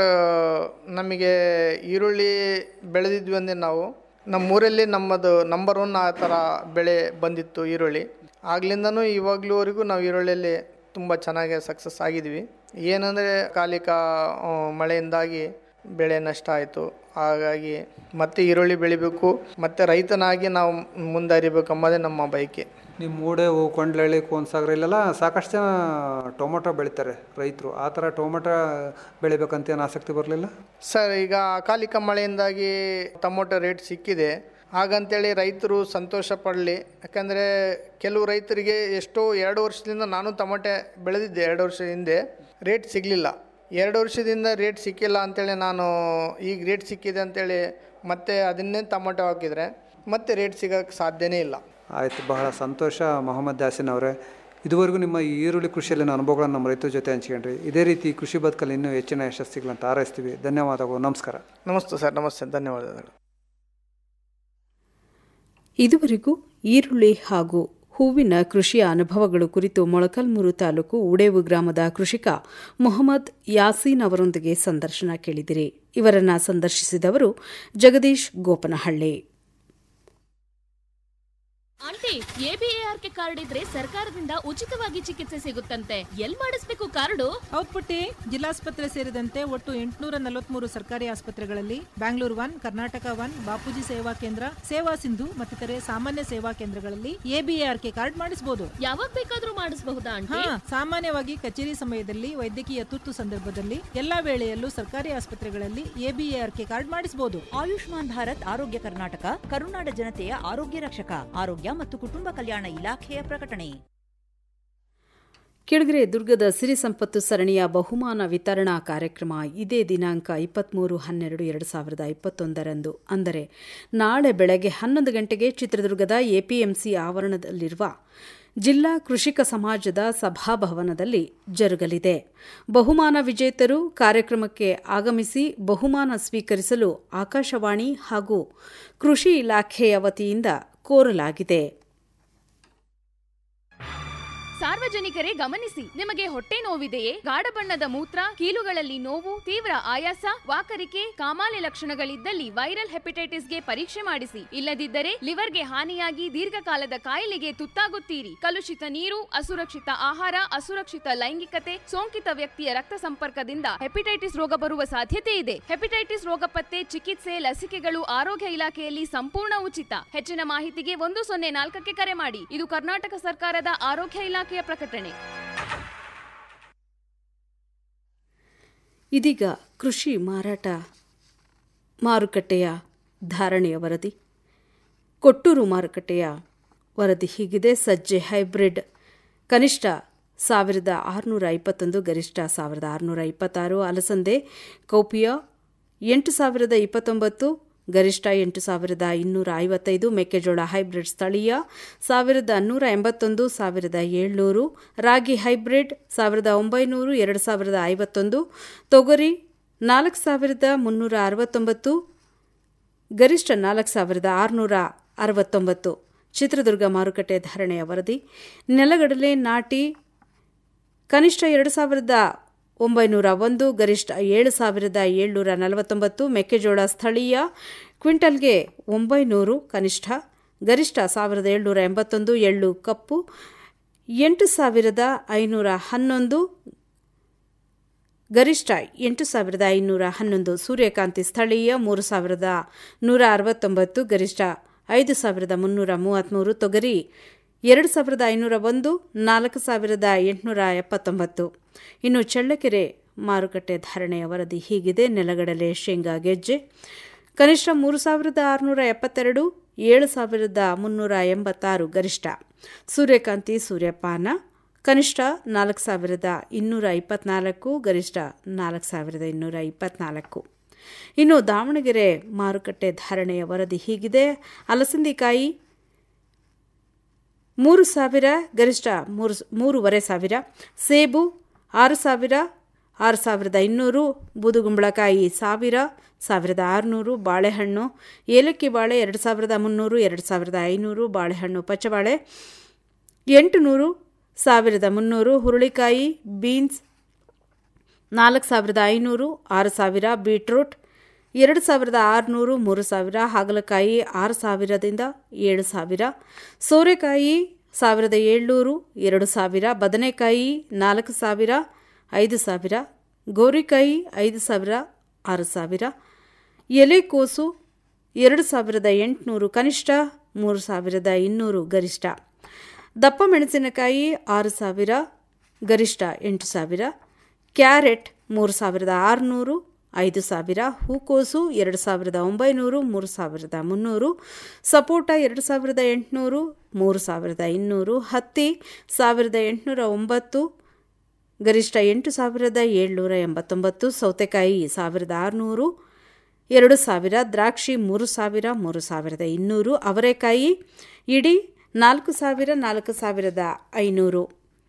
ನಮಗೆ ಈರುಳ್ಳಿ ಬೆಳೆದಿದ್ವಿ ಅಂದರೆ ನಾವು ನಮ್ಮೂರಲ್ಲಿ ನಮ್ಮದು ನಂಬರ್ ಒನ್ ಆ ಥರ ಬೆಳೆ ಬಂದಿತ್ತು ಈರುಳ್ಳಿ ಆಗ್ಲಿಂದನೂ ಇವಾಗ್ಲೂವರೆಗೂ ನಾವು ಈರುಳ್ಳಿಯಲ್ಲಿ ತುಂಬ ಚೆನ್ನಾಗಿ ಸಕ್ಸಸ್ ಆಗಿದ್ವಿ ಏನಂದರೆ ಕಾಲಿಕ ಆ, ಮಳೆಯಿಂದಾಗಿ ಬೆಳೆ ನಷ್ಟ ಆಯಿತು ಹಾಗಾಗಿ ಮತ್ತೆ ಈರುಳ್ಳಿ ಬೆಳಿಬೇಕು ಮತ್ತು ರೈತನಾಗಿ ನಾವು ಮುಂದರಿಬೇಕು ಎಂಬುದೇ ನಮ್ಮ ಬಯಕೆ ನಿಮ್ಮ ಮೂಡೆ ಹೂ ಕೊಂಡ್ಲಳ್ಳಿ ಕೋನ್ಸಾಗರ ಇಲ್ಲೆಲ್ಲ ಸಾಕಷ್ಟು ಜನ ಟೊಮೊಟೊ ಬೆಳಿತಾರೆ ರೈತರು ಆ ಥರ ಟೊಮೊಟೊ ಬೆಳಿಬೇಕಂತ ಏನು ಆಸಕ್ತಿ ಬರಲಿಲ್ಲ ಸರ್ ಈಗ ಅಕಾಲಿಕ ಮಳೆಯಿಂದಾಗಿ ಟೊಮೊಟೊ ರೇಟ್ ಸಿಕ್ಕಿದೆ ಹಾಗಂತೇಳಿ ರೈತರು ಸಂತೋಷ ಪಡಲಿ ಯಾಕಂದರೆ ಕೆಲವು ರೈತರಿಗೆ ಎಷ್ಟೋ ಎರಡು ವರ್ಷದಿಂದ ನಾನು ಟೊಮೊಟೆ ಬೆಳೆದಿದ್ದೆ ಎರಡು ವರ್ಷ ಹಿಂದೆ ರೇಟ್ ಸಿಗಲಿಲ್ಲ ಎರಡು ವರ್ಷದಿಂದ ರೇಟ್ ಸಿಕ್ಕಿಲ್ಲ ಅಂತೇಳಿ ನಾನು ಈಗ ರೇಟ್ ಸಿಕ್ಕಿದೆ ಅಂತೇಳಿ ಮತ್ತೆ ಅದನ್ನೇ ಟೊಮೊಟೊ ಹಾಕಿದರೆ ಮತ್ತೆ ರೇಟ್ ಸಿಗೋಕ್ಕೆ ಸಾಧ್ಯನೇ ಇಲ್ಲ ಆಯಿತು ಬಹಳ ಸಂತೋಷ ಮೊಹಮ್ಮದ್ ಯಾಸಿನ್ ಅವರೇ ಇದುವರೆಗೂ ನಿಮ್ಮ ಈ ಈರುಳ್ಳಿ ಕೃಷಿಯಲ್ಲಿನ ಅನುಭವಗಳನ್ನು ನಮ್ಮ ರೈತರ ಜೊತೆ ಹಂಚ್ಕೊಂಡ್ರಿ ಇದೇ ರೀತಿ ಕೃಷಿ ಬದುಕಲ್ಲಿ ಇನ್ನೂ ಹೆಚ್ಚಿನ ಯಶಸ್ಸಿಗಳಂತ ಹಾರೈಸ್ತೀವಿ ಧನ್ಯವಾದಗಳು ನಮಸ್ಕಾರ ನಮಸ್ತೆ ಸರ್ ನಮಸ್ತೆ ಧನ್ಯವಾದಗಳು ಇದುವರೆಗೂ ಈರುಳ್ಳಿ ಹಾಗೂ ಹೂವಿನ ಕೃಷಿಯ ಅನುಭವಗಳು ಕುರಿತು ಮೊಳಕಲ್ಮೂರು ತಾಲೂಕು ಉಡೇವು ಗ್ರಾಮದ ಕೃಷಿಕ ಮೊಹಮ್ಮದ್ ಯಾಸೀನ್ ಅವರೊಂದಿಗೆ ಸಂದರ್ಶನ ಕೇಳಿದಿರಿ ಇವರನ್ನ ಸಂದರ್ಶಿಸಿದವರು ಜಗದೀಶ್ ಗೋಪನಹಳ್ಳಿ ಆಂಟಿ ಎಬಿಎಆರ್ಕೆ ಕಾರ್ಡ್ ಇದ್ರೆ ಸರ್ಕಾರದಿಂದ ಉಚಿತವಾಗಿ ಚಿಕಿತ್ಸೆ ಸಿಗುತ್ತಂತೆ ಎಲ್ ಮಾಡಿಸ್ಬೇಕು ಕಾರ್ಡು ಹೌದ್ ಪುಟ್ಟಿ ಜಿಲ್ಲಾಸ್ಪತ್ರೆ ಸೇರಿದಂತೆ ಒಟ್ಟು ಎಂಟುನೂರ ನಲವತ್ಮೂರು ಸರ್ಕಾರಿ ಆಸ್ಪತ್ರೆಗಳಲ್ಲಿ ಬ್ಯಾಂಗ್ಳೂರ್ ಒನ್ ಕರ್ನಾಟಕ ಒನ್ ಬಾಪೂಜಿ ಸೇವಾ ಕೇಂದ್ರ ಸೇವಾ ಸಿಂಧು ಮತ್ತಿತರೆ ಸಾಮಾನ್ಯ ಸೇವಾ ಕೇಂದ್ರಗಳಲ್ಲಿ ಎಬಿಎಆರ್ಕೆ ಕಾರ್ಡ್ ಮಾಡಿಸಬಹುದು ಯಾವಾಗ ಬೇಕಾದ್ರೂ ಮಾಡಿಸಬಹುದಾ ಹಾ ಆಂಟಿ ಸಾಮಾನ್ಯವಾಗಿ ಕಚೇರಿ ಸಮಯದಲ್ಲಿ ವೈದ್ಯಕೀಯ ತುರ್ತು ಸಂದರ್ಭದಲ್ಲಿ ಎಲ್ಲಾ ವೇಳೆಯಲ್ಲೂ ಸರ್ಕಾರಿ ಆಸ್ಪತ್ರೆಗಳಲ್ಲಿ ಎಬಿಎಆರ್ಕೆ ಕಾರ್ಡ್ ಮಾಡಿಸಬಹುದು ಆಯುಷ್ಮಾನ್ ಭಾರತ್ ಆರೋಗ್ಯ ಕರ್ನಾಟಕ ಕರುನಾಡ ಜನತೆಯ ಆರೋಗ್ಯ ರಕ್ಷಕ ಆರೋಗ್ಯ ಮತ್ತು ಕುಟುಂಬ ಕಲ್ಯಾಣ ಇಲಾಖೆಯ ಪ್ರಕಟಣೆ ಕೆಳಗರೆ ದುರ್ಗದ ಸಿರಿ ಸಂಪತ್ತು ಸರಣಿಯ ಬಹುಮಾನ ವಿತರಣಾ ಕಾರ್ಯಕ್ರಮ ಇದೇ ದಿನಾಂಕ ಇಪ್ಪತ್ಮೂರು ಹನ್ನೆರಡು ಎರಡು ಸಾವಿರದ ಇಪ್ಪತ್ತೊಂದರಂದು ಅಂದರೆ ನಾಳೆ ಬೆಳಗ್ಗೆ ಹನ್ನೊಂದು ಗಂಟೆಗೆ ಚಿತ್ರದುರ್ಗದ ಎಪಿಎಂಸಿ ಆವರಣದಲ್ಲಿರುವ ಜಿಲ್ಲಾ ಕೃಷಿಕ ಸಮಾಜದ ಸಭಾಭವನದಲ್ಲಿ ಜರುಗಲಿದೆ ಬಹುಮಾನ ವಿಜೇತರು ಕಾರ್ಯಕ್ರಮಕ್ಕೆ ಆಗಮಿಸಿ ಬಹುಮಾನ ಸ್ವೀಕರಿಸಲು ಆಕಾಶವಾಣಿ ಹಾಗೂ ಕೃಷಿ ಇಲಾಖೆಯ ವತಿಯಿಂದ ಕೋರಲಾಗಿದೆ ಸಾರ್ವಜನಿಕರೇ ಗಮನಿಸಿ ನಿಮಗೆ ಹೊಟ್ಟೆ ನೋವಿದೆಯೇ ಗಾಢ ಬಣ್ಣದ ಮೂತ್ರ ಕೀಲುಗಳಲ್ಲಿ ನೋವು ತೀವ್ರ ಆಯಾಸ ವಾಕರಿಕೆ ಕಾಮಾಲೆ ಲಕ್ಷಣಗಳಿದ್ದಲ್ಲಿ ವೈರಲ್ ಹೆಪಟೈಟಿಸ್ಗೆ ಪರೀಕ್ಷೆ ಮಾಡಿಸಿ ಇಲ್ಲದಿದ್ದರೆ ಲಿವರ್ಗೆ ಹಾನಿಯಾಗಿ ದೀರ್ಘಕಾಲದ ಕಾಯಿಲೆಗೆ ತುತ್ತಾಗುತ್ತೀರಿ ಕಲುಷಿತ ನೀರು ಅಸುರಕ್ಷಿತ ಆಹಾರ ಅಸುರಕ್ಷಿತ ಲೈಂಗಿಕತೆ ಸೋಂಕಿತ ವ್ಯಕ್ತಿಯ ರಕ್ತ ಸಂಪರ್ಕದಿಂದ ಹೆಪಟೈಟಿಸ್ ರೋಗ ಬರುವ ಸಾಧ್ಯತೆ ಇದೆ ಹೆಪಟೈಟಿಸ್ ರೋಗ ಪತ್ತೆ ಚಿಕಿತ್ಸೆ ಲಸಿಕೆಗಳು ಆರೋಗ್ಯ ಇಲಾಖೆಯಲ್ಲಿ ಸಂಪೂರ್ಣ ಉಚಿತ ಹೆಚ್ಚಿನ ಮಾಹಿತಿಗೆ ಒಂದು ಸೊನ್ನೆ ನಾಲ್ಕಕ್ಕೆ ಕರೆ ಮಾಡಿ ಇದು ಕರ್ನಾಟಕ ಸರ್ಕಾರದ ಆರೋಗ್ಯ ಇಲಾಖೆಯ ಪ್ರಕಟಣೆ ಇದೀಗ ಕೃಷಿ ಮಾರಾಟ ಮಾರುಕಟ್ಟೆಯ ಧಾರಣೆಯ ವರದಿ ಕೊಟ್ಟೂರು ಮಾರುಕಟ್ಟೆಯ ವರದಿ ಹೀಗಿದೆ ಸಜ್ಜೆ ಹೈಬ್ರಿಡ್ ಕನಿಷ್ಠ ಸಾವಿರದ ಆರುನೂರ ಇಪ್ಪತ್ತೊಂದು ಗರಿಷ್ಠ ಸಾವಿರದ ಆರುನೂರ ಇಪ್ಪತ್ತಾರು ಅಲಸಂದೆ ಕೌಪಿಯ ಎಂಟು ಸಾವಿರದ ಇಪ್ಪತ್ತೊಂಬತ್ತು ಗರಿಷ್ಠ ಎಂಟು ಸಾವಿರದ ಇನ್ನೂರ ಐವತ್ತೈದು ಮೆಕ್ಕೆಜೋಳ ಹೈಬ್ರಿಡ್ ಸ್ಥಳೀಯ ಸಾವಿರದ ನೂರ ಎಂಬತ್ತೊಂದು ಸಾವಿರದ ಏಳ್ನೂರು ರಾಗಿ ಹೈಬ್ರಿಡ್ ಸಾವಿರದ ಒಂಬೈನೂರು ಎರಡು ಸಾವಿರದ ಐವತ್ತೊಂದು ತೊಗರಿ ನಾಲ್ಕು ಸಾವಿರದ ಮುನ್ನೂರ ಅರವತ್ತೊಂಬತ್ತು ಗರಿಷ್ಠ ನಾಲ್ಕು ಸಾವಿರದ ಆರುನೂರ ಅರವತ್ತೊಂಬತ್ತು ಚಿತ್ರದುರ್ಗ ಮಾರುಕಟ್ಟೆ ಧಾರಣೆಯ ವರದಿ ನೆಲಗಡಲೆ ನಾಟಿ ಕನಿಷ್ಠ ಎರಡು ಸಾವಿರದ ಒಂಬೈನೂರ ಒಂದು ಗರಿಷ್ಠ ಏಳು ಸಾವಿರದ ಏಳ್ನೂರ ನಲವತ್ತೊಂಬತ್ತು ಮೆಕ್ಕೆಜೋಳ ಸ್ಥಳೀಯ ಕ್ವಿಂಟಲ್ಗೆ ಒಂಬೈನೂರು ಕನಿಷ್ಠ ಗರಿಷ್ಠ ಸಾವಿರದ ಏಳ್ನೂರ ಎಂಬತ್ತೊಂದು ಎಳ್ಳು ಕಪ್ಪು ಎಂಟು ಸಾವಿರದ ಐನೂರ ಹನ್ನೊಂದು ಗರಿಷ್ಠ ಎಂಟು ಸಾವಿರದ ಐನೂರ ಹನ್ನೊಂದು ಸೂರ್ಯಕಾಂತಿ ಸ್ಥಳೀಯ ಮೂರು ಸಾವಿರದ ನೂರ ಅರವತ್ತೊಂಬತ್ತು ಗರಿಷ್ಠ ಐದು ಸಾವಿರದ ಮುನ್ನೂರ ಮೂವತ್ತ್ಮೂರು ತೊಗರಿ ಎರಡು ಸಾವಿರದ ಐನೂರ ಒಂದು ನಾಲ್ಕು ಸಾವಿರದ ಎಂಟುನೂರ ಎಪ್ಪತ್ತೊಂಬತ್ತು ಇನ್ನು ಚಳ್ಳಕೆರೆ ಮಾರುಕಟ್ಟೆ ಧಾರಣೆಯ ವರದಿ ಹೀಗಿದೆ ನೆಲಗಡಲೆ ಶೇಂಗಾ ಗೆಜ್ಜೆ ಕನಿಷ್ಠ ಮೂರು ಸಾವಿರದ ಆರುನೂರ ಎಪ್ಪತ್ತೆರಡು ಏಳು ಸಾವಿರದ ಮುನ್ನೂರ ಎಂಬತ್ತಾರು ಗರಿಷ್ಠ ಸೂರ್ಯಕಾಂತಿ ಸೂರ್ಯಪಾನ ಕನಿಷ್ಠ ನಾಲ್ಕು ಸಾವಿರದ ಇನ್ನೂರ ಇಪ್ಪತ್ನಾಲ್ಕು ಗರಿಷ್ಠ ನಾಲ್ಕು ಸಾವಿರದ ಇನ್ನೂರ ಇಪ್ಪತ್ನಾಲ್ಕು ಇನ್ನು ದಾವಣಗೆರೆ ಮಾರುಕಟ್ಟೆ ಧಾರಣೆಯ ವರದಿ ಹೀಗಿದೆ ಅಲಸಂದಿಕಾಯಿ ಮೂರು ಸಾವಿರ ಗರಿಷ್ಠ ಮೂರು ಮೂರುವರೆ ಸಾವಿರ ಸೇಬು ಆರು ಸಾವಿರ ಆರು ಸಾವಿರದ ಇನ್ನೂರು ಬೂದುಗುಂಬಳಕಾಯಿ ಸಾವಿರ ಸಾವಿರದ ಆರುನೂರು ಬಾಳೆಹಣ್ಣು ಏಲಕ್ಕಿ ಬಾಳೆ ಎರಡು ಸಾವಿರದ ಮುನ್ನೂರು ಎರಡು ಸಾವಿರದ ಐನೂರು ಬಾಳೆಹಣ್ಣು ಪಚ್ಚಬಾಳೆ ಎಂಟು ನೂರು ಸಾವಿರದ ಮುನ್ನೂರು ಹುರುಳಿಕಾಯಿ ಬೀನ್ಸ್ ನಾಲ್ಕು ಸಾವಿರದ ಐನೂರು ಆರು ಸಾವಿರ ಬೀಟ್ರೂಟ್ ಎರಡು ಸಾವಿರದ ಆರುನೂರು ಮೂರು ಸಾವಿರ ಹಾಗಲಕಾಯಿ ಆರು ಸಾವಿರದಿಂದ ಏಳು ಸಾವಿರ ಸೋರೆಕಾಯಿ ಸಾವಿರದ ಏಳ್ನೂರು ಎರಡು ಸಾವಿರ ಬದನೆಕಾಯಿ ನಾಲ್ಕು ಸಾವಿರ ಐದು ಸಾವಿರ ಗೋರಿಕಾಯಿ ಐದು ಸಾವಿರ ಆರು ಸಾವಿರ ಎಲೆಕೋಸು ಎರಡು ಸಾವಿರದ ಎಂಟುನೂರು ಕನಿಷ್ಠ ಮೂರು ಸಾವಿರದ ಇನ್ನೂರು ಗರಿಷ್ಠ ದಪ್ಪ ಮೆಣಸಿನಕಾಯಿ ಆರು ಸಾವಿರ ಗರಿಷ್ಠ ಎಂಟು ಸಾವಿರ ಕ್ಯಾರೆಟ್ ಮೂರು ಸಾವಿರದ ಆರುನೂರು ಐದು ಸಾವಿರ ಹೂಕೋಸು ಎರಡು ಸಾವಿರದ ಒಂಬೈನೂರು ಮೂರು ಸಾವಿರದ ಮುನ್ನೂರು ಸಪೋಟ ಎರಡು ಸಾವಿರದ ಎಂಟುನೂರು ಮೂರು ಸಾವಿರದ ಇನ್ನೂರು ಹತ್ತಿ ಸಾವಿರದ ಎಂಟುನೂರ ಒಂಬತ್ತು ಗರಿಷ್ಠ ಎಂಟು ಸಾವಿರದ ಏಳ್ನೂರ ಎಂಬತ್ತೊಂಬತ್ತು ಸೌತೆಕಾಯಿ ಸಾವಿರದ ಆರುನೂರು ಎರಡು ಸಾವಿರ ದ್ರಾಕ್ಷಿ ಮೂರು ಸಾವಿರ ಮೂರು ಸಾವಿರದ ಇನ್ನೂರು ಅವರೆಕಾಯಿ ಇಡೀ ನಾಲ್ಕು ಸಾವಿರ ನಾಲ್ಕು ಸಾವಿರದ ಐನೂರು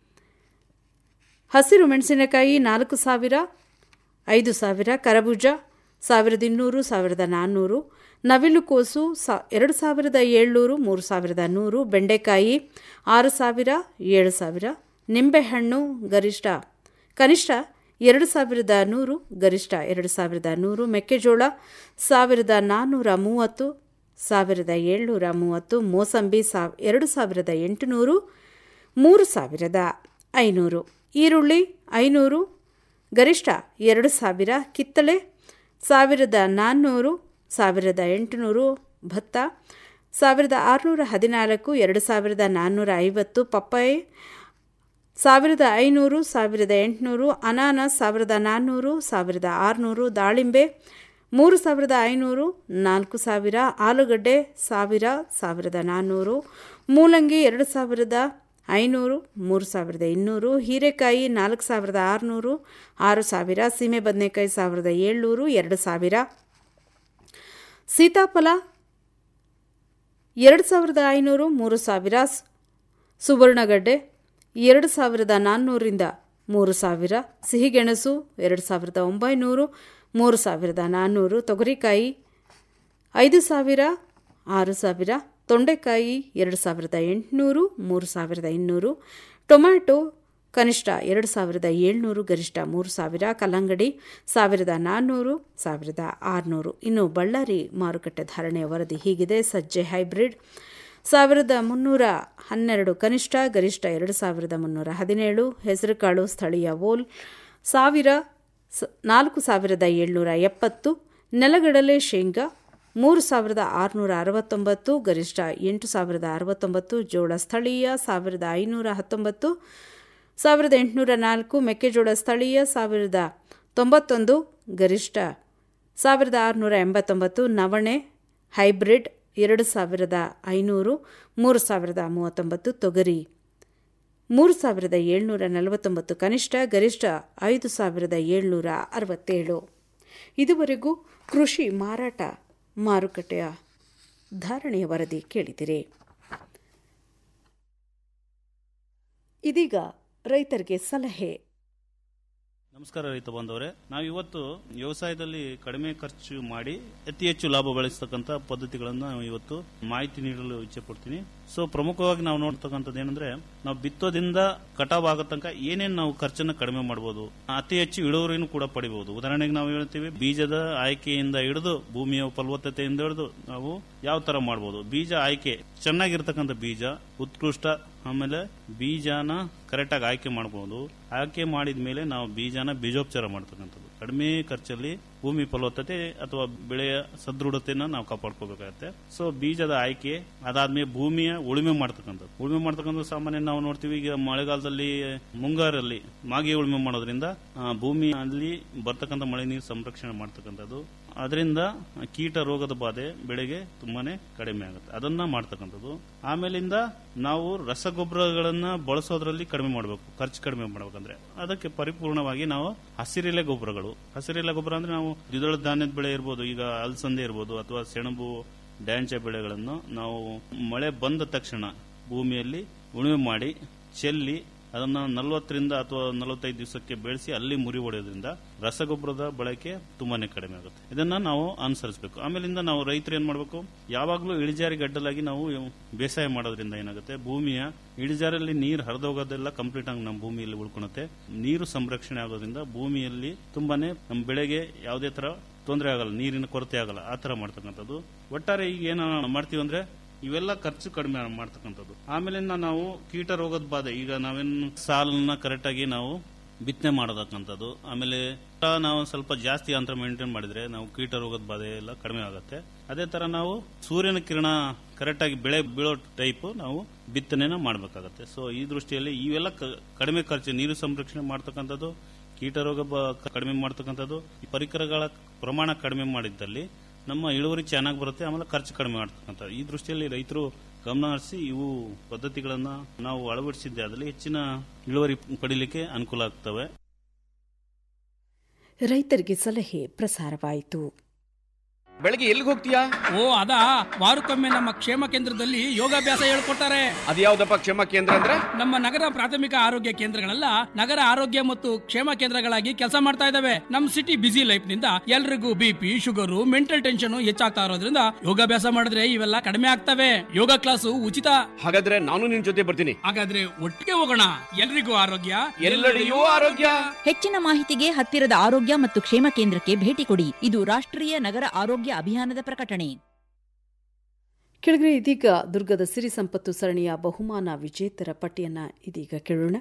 ಹಸಿರು ಮೆಣಸಿನಕಾಯಿ ನಾಲ್ಕು ಸಾವಿರ ಐದು ಸಾವಿರ ಕರಬೂಜ ಸಾವಿರದ ಇನ್ನೂರು ಸಾವಿರದ ನಾನ್ನೂರು ನವಿಲುಕೋಸು ಸಾ ಎರಡು ಸಾವಿರದ ಏಳ್ನೂರು ಮೂರು ಸಾವಿರದ ನೂರು ಬೆಂಡೆಕಾಯಿ ಆರು ಸಾವಿರ ಏಳು ಸಾವಿರ ನಿಂಬೆಹಣ್ಣು ಗರಿಷ್ಠ ಕನಿಷ್ಠ ಎರಡು ಸಾವಿರದ ನೂರು ಗರಿಷ್ಠ ಎರಡು ಸಾವಿರದ ನೂರು ಮೆಕ್ಕೆಜೋಳ ಸಾವಿರದ ನಾನ್ನೂರ ಮೂವತ್ತು ಸಾವಿರದ ಏಳ್ನೂರ ಮೂವತ್ತು ಮೋಸಂಬಿ ಸಾವ್ ಎರಡು ಸಾವಿರದ ಎಂಟುನೂರು ಮೂರು ಸಾವಿರದ ಐನೂರು ಈರುಳ್ಳಿ ಐನೂರು ಗರಿಷ್ಠ ಎರಡು ಸಾವಿರ ಕಿತ್ತಳೆ ಸಾವಿರದ ನಾನ್ನೂರು ಸಾವಿರದ ಎಂಟುನೂರು ಭತ್ತ ಸಾವಿರದ ಆರುನೂರ ಹದಿನಾಲ್ಕು ಎರಡು ಸಾವಿರದ ನಾನ್ನೂರ ಐವತ್ತು ಪಪ್ಪಾಯಿ ಸಾವಿರದ ಐನೂರು ಸಾವಿರದ ಎಂಟುನೂರು ಅನಾನಸ್ ಸಾವಿರದ ನಾನ್ನೂರು ಸಾವಿರದ ಆರುನೂರು ದಾಳಿಂಬೆ ಮೂರು ಸಾವಿರದ ಐನೂರು ನಾಲ್ಕು ಸಾವಿರ ಆಲೂಗಡ್ಡೆ ಸಾವಿರ ಸಾವಿರದ ನಾನ್ನೂರು ಮೂಲಂಗಿ ಎರಡು ಸಾವಿರದ ಐನೂರು ಮೂರು ಸಾವಿರದ ಇನ್ನೂರು ಹೀರೆಕಾಯಿ ನಾಲ್ಕು ಸಾವಿರದ ಆರುನೂರು ಆರು ಸಾವಿರ ಸೀಮೆ ಬದನೆಕಾಯಿ ಸಾವಿರದ ಏಳ್ನೂರು ಎರಡು ಸಾವಿರ ಸೀತಾಫಲ ಎರಡು ಸಾವಿರದ ಐನೂರು ಮೂರು ಸಾವಿರ ಸುವರ್ಣಗಡ್ಡೆ ಎರಡು ಸಾವಿರದ ನಾನ್ನೂರಿಂದ ಮೂರು ಸಾವಿರ ಸಿಹಿಗೆಣಸು ಎರಡು ಸಾವಿರದ ಒಂಬೈನೂರು ಮೂರು ಸಾವಿರದ ನಾನ್ನೂರು ತೊಗರಿಕಾಯಿ ಐದು ಸಾವಿರ ಆರು ಸಾವಿರ ತೊಂಡೆಕಾಯಿ ಎರಡು ಸಾವಿರದ ಎಂಟುನೂರು ಮೂರು ಸಾವಿರದ ಇನ್ನೂರು ಟೊಮ್ಯಾಟೊ ಕನಿಷ್ಠ ಎರಡು ಸಾವಿರದ ಏಳ್ನೂರು ಗರಿಷ್ಠ ಮೂರು ಸಾವಿರ ಕಲ್ಲಂಗಡಿ ಸಾವಿರದ ನಾನ್ನೂರು ಸಾವಿರದ ಆರುನೂರು ಇನ್ನು ಬಳ್ಳಾರಿ ಮಾರುಕಟ್ಟೆ ಧಾರಣೆಯ ವರದಿ ಹೀಗಿದೆ ಸಜ್ಜೆ ಹೈಬ್ರಿಡ್ ಸಾವಿರದ ಮುನ್ನೂರ ಹನ್ನೆರಡು ಕನಿಷ್ಠ ಗರಿಷ್ಠ ಎರಡು ಸಾವಿರದ ಮುನ್ನೂರ ಹದಿನೇಳು ಹೆಸರುಕಾಳು ಸ್ಥಳೀಯ ವೋಲ್ ಸಾವಿರ ಸ ನಾಲ್ಕು ಸಾವಿರದ ಏಳ್ನೂರ ಎಪ್ಪತ್ತು ನೆಲಗಡಲೆ ಶೇಂಗಾ ಮೂರು ಸಾವಿರದ ಆರುನೂರ ಅರವತ್ತೊಂಬತ್ತು ಗರಿಷ್ಠ ಎಂಟು ಸಾವಿರದ ಅರವತ್ತೊಂಬತ್ತು ಜೋಳ ಸ್ಥಳೀಯ ಸಾವಿರದ ಐನೂರ ಹತ್ತೊಂಬತ್ತು ಸಾವಿರದ ಎಂಟುನೂರ ನಾಲ್ಕು ಮೆಕ್ಕೆಜೋಳ ಸ್ಥಳೀಯ ಸಾವಿರದ ತೊಂಬತ್ತೊಂದು ಗರಿಷ್ಠ ಸಾವಿರದ ಆರುನೂರ ಎಂಬತ್ತೊಂಬತ್ತು ನವಣೆ ಹೈಬ್ರಿಡ್ ಎರಡು ಸಾವಿರದ ಐನೂರು ಮೂರು ಸಾವಿರದ ಮೂವತ್ತೊಂಬತ್ತು ತೊಗರಿ ಮೂರು ಸಾವಿರದ ಏಳ್ನೂರ ನಲವತ್ತೊಂಬತ್ತು ಕನಿಷ್ಠ ಗರಿಷ್ಠ ಐದು ಸಾವಿರದ ಏಳ್ನೂರ ಅರವತ್ತೇಳು ಇದುವರೆಗೂ ಕೃಷಿ ಮಾರಾಟ ಮಾರುಕಟ್ಟೆಯ ಧಾರಣೆಯ ವರದಿ ಕೇಳಿದಿರಿ ಇದೀಗ ರೈತರಿಗೆ ಸಲಹೆ ನಮಸ್ಕಾರ ರೈತ ಬಾಂಧವರೇ ನಾವು ಇವತ್ತು ವ್ಯವಸಾಯದಲ್ಲಿ ಕಡಿಮೆ ಖರ್ಚು ಮಾಡಿ ಅತಿ ಹೆಚ್ಚು ಲಾಭ ಗಳಿಸ್ತಕ್ಕಂಥ ಪದ್ಧತಿಗಳನ್ನು ನಾವು ಇವತ್ತು ಮಾಹಿತಿ ನೀಡಲು ಇಚ್ಛೆ ಪಡ್ತೀನಿ ಸೊ ಪ್ರಮುಖವಾಗಿ ನಾವು ನೋಡ್ತಕ್ಕಂಥದ್ದು ಏನಂದ್ರೆ ನಾವು ಬಿತ್ತೋದಿಂದ ಕಟಾವ್ ಆಗೋ ತನಕ ಏನೇನು ನಾವು ಖರ್ಚನ್ನು ಕಡಿಮೆ ಮಾಡಬಹುದು ಅತಿ ಹೆಚ್ಚು ಇಳುವರಿನೂ ಕೂಡ ಪಡಿಬಹುದು ಉದಾಹರಣೆಗೆ ನಾವು ಹೇಳ್ತೀವಿ ಬೀಜದ ಆಯ್ಕೆಯಿಂದ ಹಿಡಿದು ಭೂಮಿಯ ಫಲವತ್ತತೆಯಿಂದ ಹಿಡಿದು ನಾವು ಯಾವ ತರ ಮಾಡಬಹುದು ಬೀಜ ಆಯ್ಕೆ ಚೆನ್ನಾಗಿರ್ತಕ್ಕಂಥ ಬೀಜ ಉತ್ಕೃಷ್ಟ ಆಮೇಲೆ ಬೀಜನ ಕರೆಕ್ಟಾಗಿ ಆಯ್ಕೆ ಮಾಡಬಹುದು ಆಯ್ಕೆ ಮಾಡಿದ ಮೇಲೆ ನಾವು ಬೀಜನ ಬೀಜೋಪಚಾರ ಮಾಡ್ತಕ್ಕಂಥದ್ದು ಕಡಿಮೆ ಖರ್ಚಲ್ಲಿ ಭೂಮಿ ಫಲವತ್ತತೆ ಅಥವಾ ಬೆಳೆಯ ಸದೃಢತೆನ ನಾವು ಕಾಪಾಡ್ಕೋಬೇಕಾಗತ್ತೆ ಸೊ ಬೀಜದ ಆಯ್ಕೆ ಅದಾದ್ಮೇಲೆ ಭೂಮಿಯ ಉಳುಮೆ ಮಾಡ್ತಕ್ಕಂಥದ್ದು ಉಳುಮೆ ಮಾಡ್ತಕ್ಕಂಥ ಸಾಮಾನ್ಯ ನಾವು ನೋಡ್ತೀವಿ ಈಗ ಮಳೆಗಾಲದಲ್ಲಿ ಮುಂಗಾರಲ್ಲಿ ಮಾಗಿ ಉಳುಮೆ ಮಾಡೋದ್ರಿಂದ ಆ, ಭೂಮಿಯಲ್ಲಿ ಬರ್ತಕ್ಕಂಥ ಮಳೆ ನೀರು ಸಂರಕ್ಷಣೆ ಮಾಡ್ತಕ್ಕಂಥದ್ದು ಅದರಿಂದ ಕೀಟ ರೋಗದ ಬಾಧೆ ಬೆಳೆಗೆ ತುಂಬಾನೇ ಕಡಿಮೆ ಆಗುತ್ತೆ ಅದನ್ನ ಮಾಡ್ತಕ್ಕಂಥದ್ದು ಆಮೇಲಿಂದ ನಾವು ರಸಗೊಬ್ಬರಗಳನ್ನ ಬಳಸೋದ್ರಲ್ಲಿ ಕಡಿಮೆ ಮಾಡಬೇಕು ಖರ್ಚು ಕಡಿಮೆ ಮಾಡ್ಬೇಕಂದ್ರೆ ಅದಕ್ಕೆ ಪರಿಪೂರ್ಣವಾಗಿ ನಾವು ಹಸಿರೆಲೆ ಗೊಬ್ಬರಗಳು ಹಸಿರೆಲೆ ಗೊಬ್ಬರ ಅಂದ್ರೆ ನಾವು ದ್ವಿದಳ ಧಾನ್ಯದ ಬೆಳೆ ಇರ್ಬೋದು ಈಗ ಅಲಸಂದೆ ಇರ್ಬೋದು ಅಥವಾ ಸೆಣಬು ಡ್ಯಾಂಚೆ ಬೆಳೆಗಳನ್ನು ನಾವು ಮಳೆ ಬಂದ ತಕ್ಷಣ ಭೂಮಿಯಲ್ಲಿ ಉಳುಮೆ ಮಾಡಿ ಚೆಲ್ಲಿ ಅದನ್ನ ನಲವತ್ತರಿಂದ ಅಥವಾ ನಲವತ್ತೈದು ದಿವಸಕ್ಕೆ ಬೆಳೆಸಿ ಅಲ್ಲಿ ಮುರಿ ಹೊಡೆಯೋದ್ರಿಂದ ರಸಗೊಬ್ಬರದ ಬಳಕೆ ತುಂಬಾನೇ ಕಡಿಮೆ ಆಗುತ್ತೆ ಇದನ್ನ ನಾವು ಅನುಸರಿಸಬೇಕು ಆಮೇಲಿಂದ ನಾವು ರೈತರು ಏನ್ ಮಾಡಬೇಕು ಯಾವಾಗಲೂ ಇಳಿಜಾರಿಗೆ ಅಡ್ಡಲಾಗಿ ನಾವು ಬೇಸಾಯ ಮಾಡೋದ್ರಿಂದ ಏನಾಗುತ್ತೆ ಭೂಮಿಯ ಇಳಿಜಾರಲ್ಲಿ ನೀರು ಹರಿದೋಗೋದೆಲ್ಲ ಕಂಪ್ಲೀಟ್ ಆಗಿ ನಮ್ಮ ಭೂಮಿಯಲ್ಲಿ ಉಳ್ಕೊಳುತ್ತೆ ನೀರು ಸಂರಕ್ಷಣೆ ಆಗೋದ್ರಿಂದ ಭೂಮಿಯಲ್ಲಿ ತುಂಬಾನೇ ನಮ್ಮ ಬೆಳೆಗೆ ಯಾವುದೇ ತರ ತೊಂದರೆ ಆಗಲ್ಲ ನೀರಿನ ಕೊರತೆ ಆಗಲ್ಲ ಆ ತರ ಮಾಡ್ತಕ್ಕಂಥದ್ದು ಒಟ್ಟಾರೆ ಈಗ ಏನ ಮಾಡ್ತೀವಿ ಅಂದ್ರೆ ಇವೆಲ್ಲ ಖರ್ಚು ಕಡಿಮೆ ಮಾಡ್ತಕ್ಕಂಥದ್ದು ಆಮೇಲೆ ನಾವು ಕೀಟ ರೋಗದ ಬಾಧೆ ಈಗ ನಾವೇನು ಸಾಲನ್ನ ಕರೆಕ್ಟ್ ಆಗಿ ನಾವು ಬಿತ್ತನೆ ಮಾಡತಕ್ಕಂಥದ್ದು ಆಮೇಲೆ ನಾವು ಸ್ವಲ್ಪ ಜಾಸ್ತಿ ಅಂತರ ಮೇಂಟೈನ್ ಮಾಡಿದ್ರೆ ನಾವು ಕೀಟ ರೋಗದ ಬಾಧೆ ಎಲ್ಲ ಕಡಿಮೆ ಆಗುತ್ತೆ ಅದೇ ತರ ನಾವು ಸೂರ್ಯನ ಕಿರಣ ಕರೆಕ್ಟ್ ಆಗಿ ಬೆಳೆ ಬೀಳೋ ಟೈಪ್ ನಾವು ಬಿತ್ತನೆನ ಮಾಡಬೇಕಾಗತ್ತೆ ಸೊ ಈ ದೃಷ್ಟಿಯಲ್ಲಿ ಇವೆಲ್ಲ ಕ- ಕಡಿಮೆ ಖರ್ಚು ನೀರು ಸಂರಕ್ಷಣೆ ಮಾಡ್ತಕ್ಕಂಥದ್ದು ಕೀಟ ರೋಗ ಬ- ಕಡಿಮೆ ಮಾಡ್ತಕ್ಕಂಥದ್ದು ಈ ಪರಿಕರಗಳ ಪ್ರಮಾಣ ಕಡಿಮೆ ಮಾಡಿದ್ದಲ್ಲಿ ನಮ್ಮ ಇಳುವರಿ ಚೆನ್ನಾಗಿ ಬರುತ್ತೆ ಆಮೇಲೆ ಖರ್ಚು ಕಡಿಮೆ ಮಾಡ್ತಕ್ಕಂಥ ಈ ದೃಷ್ಟಿಯಲ್ಲಿ ರೈತರು ಗಮನ ಹರಿಸಿ ಇವು ಪದ್ಧತಿಗಳನ್ನ ನಾವು ಅಳವಡಿಸಿದ್ದೆ ಅದರಲ್ಲಿ ಹೆಚ್ಚಿನ ಇಳುವರಿ ಪಡಿಲಿಕ್ಕೆ ಅನುಕೂಲ ಆಗ್ತವೆ ರೈತರಿಗೆ ಸಲಹೆ ಪ್ರಸಾರವಾಯಿತು ಬೆಳಗ್ಗೆ ಎಲ್ಲಿಗೆ ಹೋಗ್ತೀಯಾ ಓ ಅದಾ ವಾರಕ್ಕೊಮ್ಮೆ ನಮ್ಮ ಕ್ಷೇಮ ಕೇಂದ್ರದಲ್ಲಿ ಯೋಗಾಭ್ಯಾಸ ಹೇಳ್ಕೊಡ್ತಾರೆ ಅದ್ಯಾವ್ದಪ್ಪ ಕ್ಷೇಮ ಕೇಂದ್ರ ಅಂದ್ರೆ ನಮ್ಮ ನಗರ ಪ್ರಾಥಮಿಕ ಆರೋಗ್ಯ ಕೇಂದ್ರಗಳೆಲ್ಲ ನಗರ ಆರೋಗ್ಯ ಮತ್ತು ಕ್ಷೇಮ ಕೇಂದ್ರಗಳಾಗಿ ಕೆಲಸ ಮಾಡ್ತಾ ಇದಾವೆ ನಮ್ ಸಿಟಿ ಬಿಸಿ ಲೈಫ್ ನಿಂದ ಎಲ್ರಿಗೂ ಬಿಪಿ ಶುಗರು ಮೆಂಟಲ್ ಟೆನ್ಷನ್ ಹೆಚ್ಚಾಗ್ತಾ ಇರೋದ್ರಿಂದ ಯೋಗಾಭ್ಯಾಸ ಮಾಡಿದ್ರೆ ಇವೆಲ್ಲ ಕಡಿಮೆ ಆಗ್ತವೆ ಯೋಗ ಕ್ಲಾಸು ಉಚಿತ ಹಾಗಾದ್ರೆ ನಾನು ನಿನ್ ಜೊತೆ ಬರ್ತೀನಿ ಹಾಗಾದ್ರೆ ಒಟ್ಟಿಗೆ ಹೋಗೋಣ ಎಲ್ರಿಗೂ ಆರೋಗ್ಯ ಎಲ್ಲೆಡೆಯೂ ಆರೋಗ್ಯ ಹೆಚ್ಚಿನ ಮಾಹಿತಿಗೆ ಹತ್ತಿರದ ಆರೋಗ್ಯ ಮತ್ತು ಕ್ಷೇಮ ಕೇಂದ್ರಕ್ಕೆ ಭೇಟಿ ಕೊಡಿ ಇದು ರಾಷ್ಟ್ರೀಯ ನಗರ ಆರೋಗ್ಯ ಅಭಿಯಾನದ ಪ್ರಕಟಣೆ ಕೆಳಗಡೆ ಇದೀಗ ದುರ್ಗದ ಸಿರಿ ಸಂಪತ್ತು ಸರಣಿಯ ಬಹುಮಾನ ವಿಜೇತರ ಪಟ್ಟಿಯನ್ನ ಇದೀಗ ಕೇಳೋಣ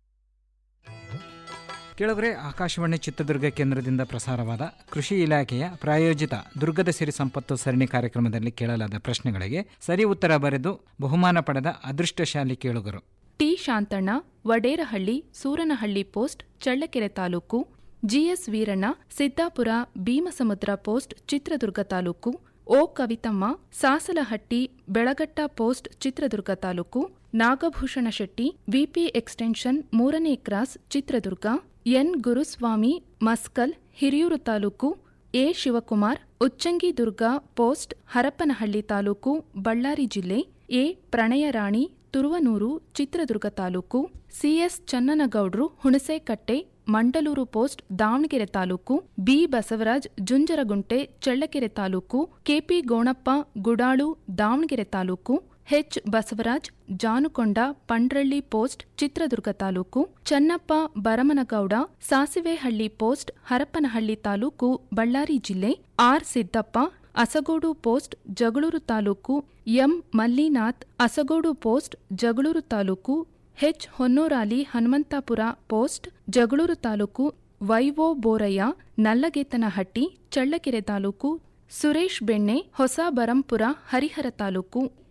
ಕೆಳಗರೆ ಆಕಾಶವಾಣಿ ಚಿತ್ರದುರ್ಗ ಕೇಂದ್ರದಿಂದ ಪ್ರಸಾರವಾದ ಕೃಷಿ ಇಲಾಖೆಯ ಪ್ರಾಯೋಜಿತ ದುರ್ಗದ ಸಿರಿ ಸಂಪತ್ತು ಸರಣಿ ಕಾರ್ಯಕ್ರಮದಲ್ಲಿ ಕೇಳಲಾದ ಪ್ರಶ್ನೆಗಳಿಗೆ ಸರಿ ಉತ್ತರ ಬರೆದು ಬಹುಮಾನ ಪಡೆದ ಅದೃಷ್ಟಶಾಲಿ ಕೇಳುಗರು ಟಿ ಶಾಂತಣ್ಣ ವಡೇರಹಳ್ಳಿ ಸೂರನಹಳ್ಳಿ ಪೋಸ್ಟ್ ಚಳ್ಳಕೆರೆ ತಾಲೂಕು ಜಿಎಸ್ ವೀರಣ್ಣ ಸಿದ್ದಾಪುರ ಭೀಮಸಮುದ್ರ ಪೋಸ್ಟ್ ಚಿತ್ರದುರ್ಗ ತಾಲೂಕು ಓ ಕವಿತಮ್ಮ ಸಾಸಲಹಟ್ಟಿ ಬೆಳಗಟ್ಟ ಪೋಸ್ಟ್ ಚಿತ್ರದುರ್ಗ ತಾಲೂಕು ನಾಗಭೂಷಣ ಶೆಟ್ಟಿ ವಿಪಿ ಎಕ್ಸ್ಟೆನ್ಷನ್ ಮೂರನೇ ಕ್ರಾಸ್ ಚಿತ್ರದುರ್ಗ ಎನ್ ಗುರುಸ್ವಾಮಿ ಮಸ್ಕಲ್ ಹಿರಿಯೂರು ತಾಲೂಕು ಎ ಶಿವಕುಮಾರ್ ಉಚ್ಚಂಗಿದುರ್ಗ ಪೋಸ್ಟ್ ಹರಪನಹಳ್ಳಿ ತಾಲೂಕು ಬಳ್ಳಾರಿ ಜಿಲ್ಲೆ ಎ ಪ್ರಣಯರಾಣಿ ತುರುವನೂರು ಚಿತ್ರದುರ್ಗ ತಾಲೂಕು ಸಿಎಸ್ ಚನ್ನನಗೌಡ್ರು ಹುಣಸೇಕಟ್ಟೆ ಮಂಡಲೂರು ಪೋಸ್ಟ್ ದಾವಣಗೆರೆ ತಾಲೂಕು ಬಿ ಬಸವರಾಜ್ ಜುಂಜರಗುಂಟೆ ಚಳ್ಳಕೆರೆ ತಾಲೂಕು ಕೆಪಿ ಗೋಣಪ್ಪ ಗುಡಾಳು ದಾವಣಗೆರೆ ತಾಲೂಕು ಎಚ್ ಬಸವರಾಜ್ ಜಾನುಕೊಂಡ ಪಂಡ್ರಳ್ಳಿ ಪೋಸ್ಟ್ ಚಿತ್ರದುರ್ಗ ತಾಲೂಕು ಚನ್ನಪ್ಪ ಬರಮನಗೌಡ ಸಾಸಿವೆಹಳ್ಳಿ ಪೋಸ್ಟ್ ಹರಪನಹಳ್ಳಿ ತಾಲೂಕು ಬಳ್ಳಾರಿ ಜಿಲ್ಲೆ ಆರ್ ಸಿದ್ದಪ್ಪ ಅಸಗೋಡು ಪೋಸ್ಟ್ ಜಗಳೂರು ತಾಲೂಕು ಎಂ ಮಲ್ಲಿನಾಥ್ ಅಸಗೋಡು ಪೋಸ್ಟ್ ಜಗಳೂರು ತಾಲೂಕು ಎಚ್ ಹೊನ್ನೂರಾಲಿ ಹನುಮಂತಾಪುರ ಪೋಸ್ಟ್ ಜಗಳೂರು ತಾಲೂಕು ವೈವೋ ಬೋರಯ್ಯ ನಲ್ಲಗೇತನಹಟ್ಟಿ ಚಳ್ಳಕೆರೆ ತಾಲೂಕು ಸುರೇಶ್ ಬೆಣ್ಣೆ ಹೊಸ ಬರಂಪುರ ಹರಿಹರ ತಾಲೂಕು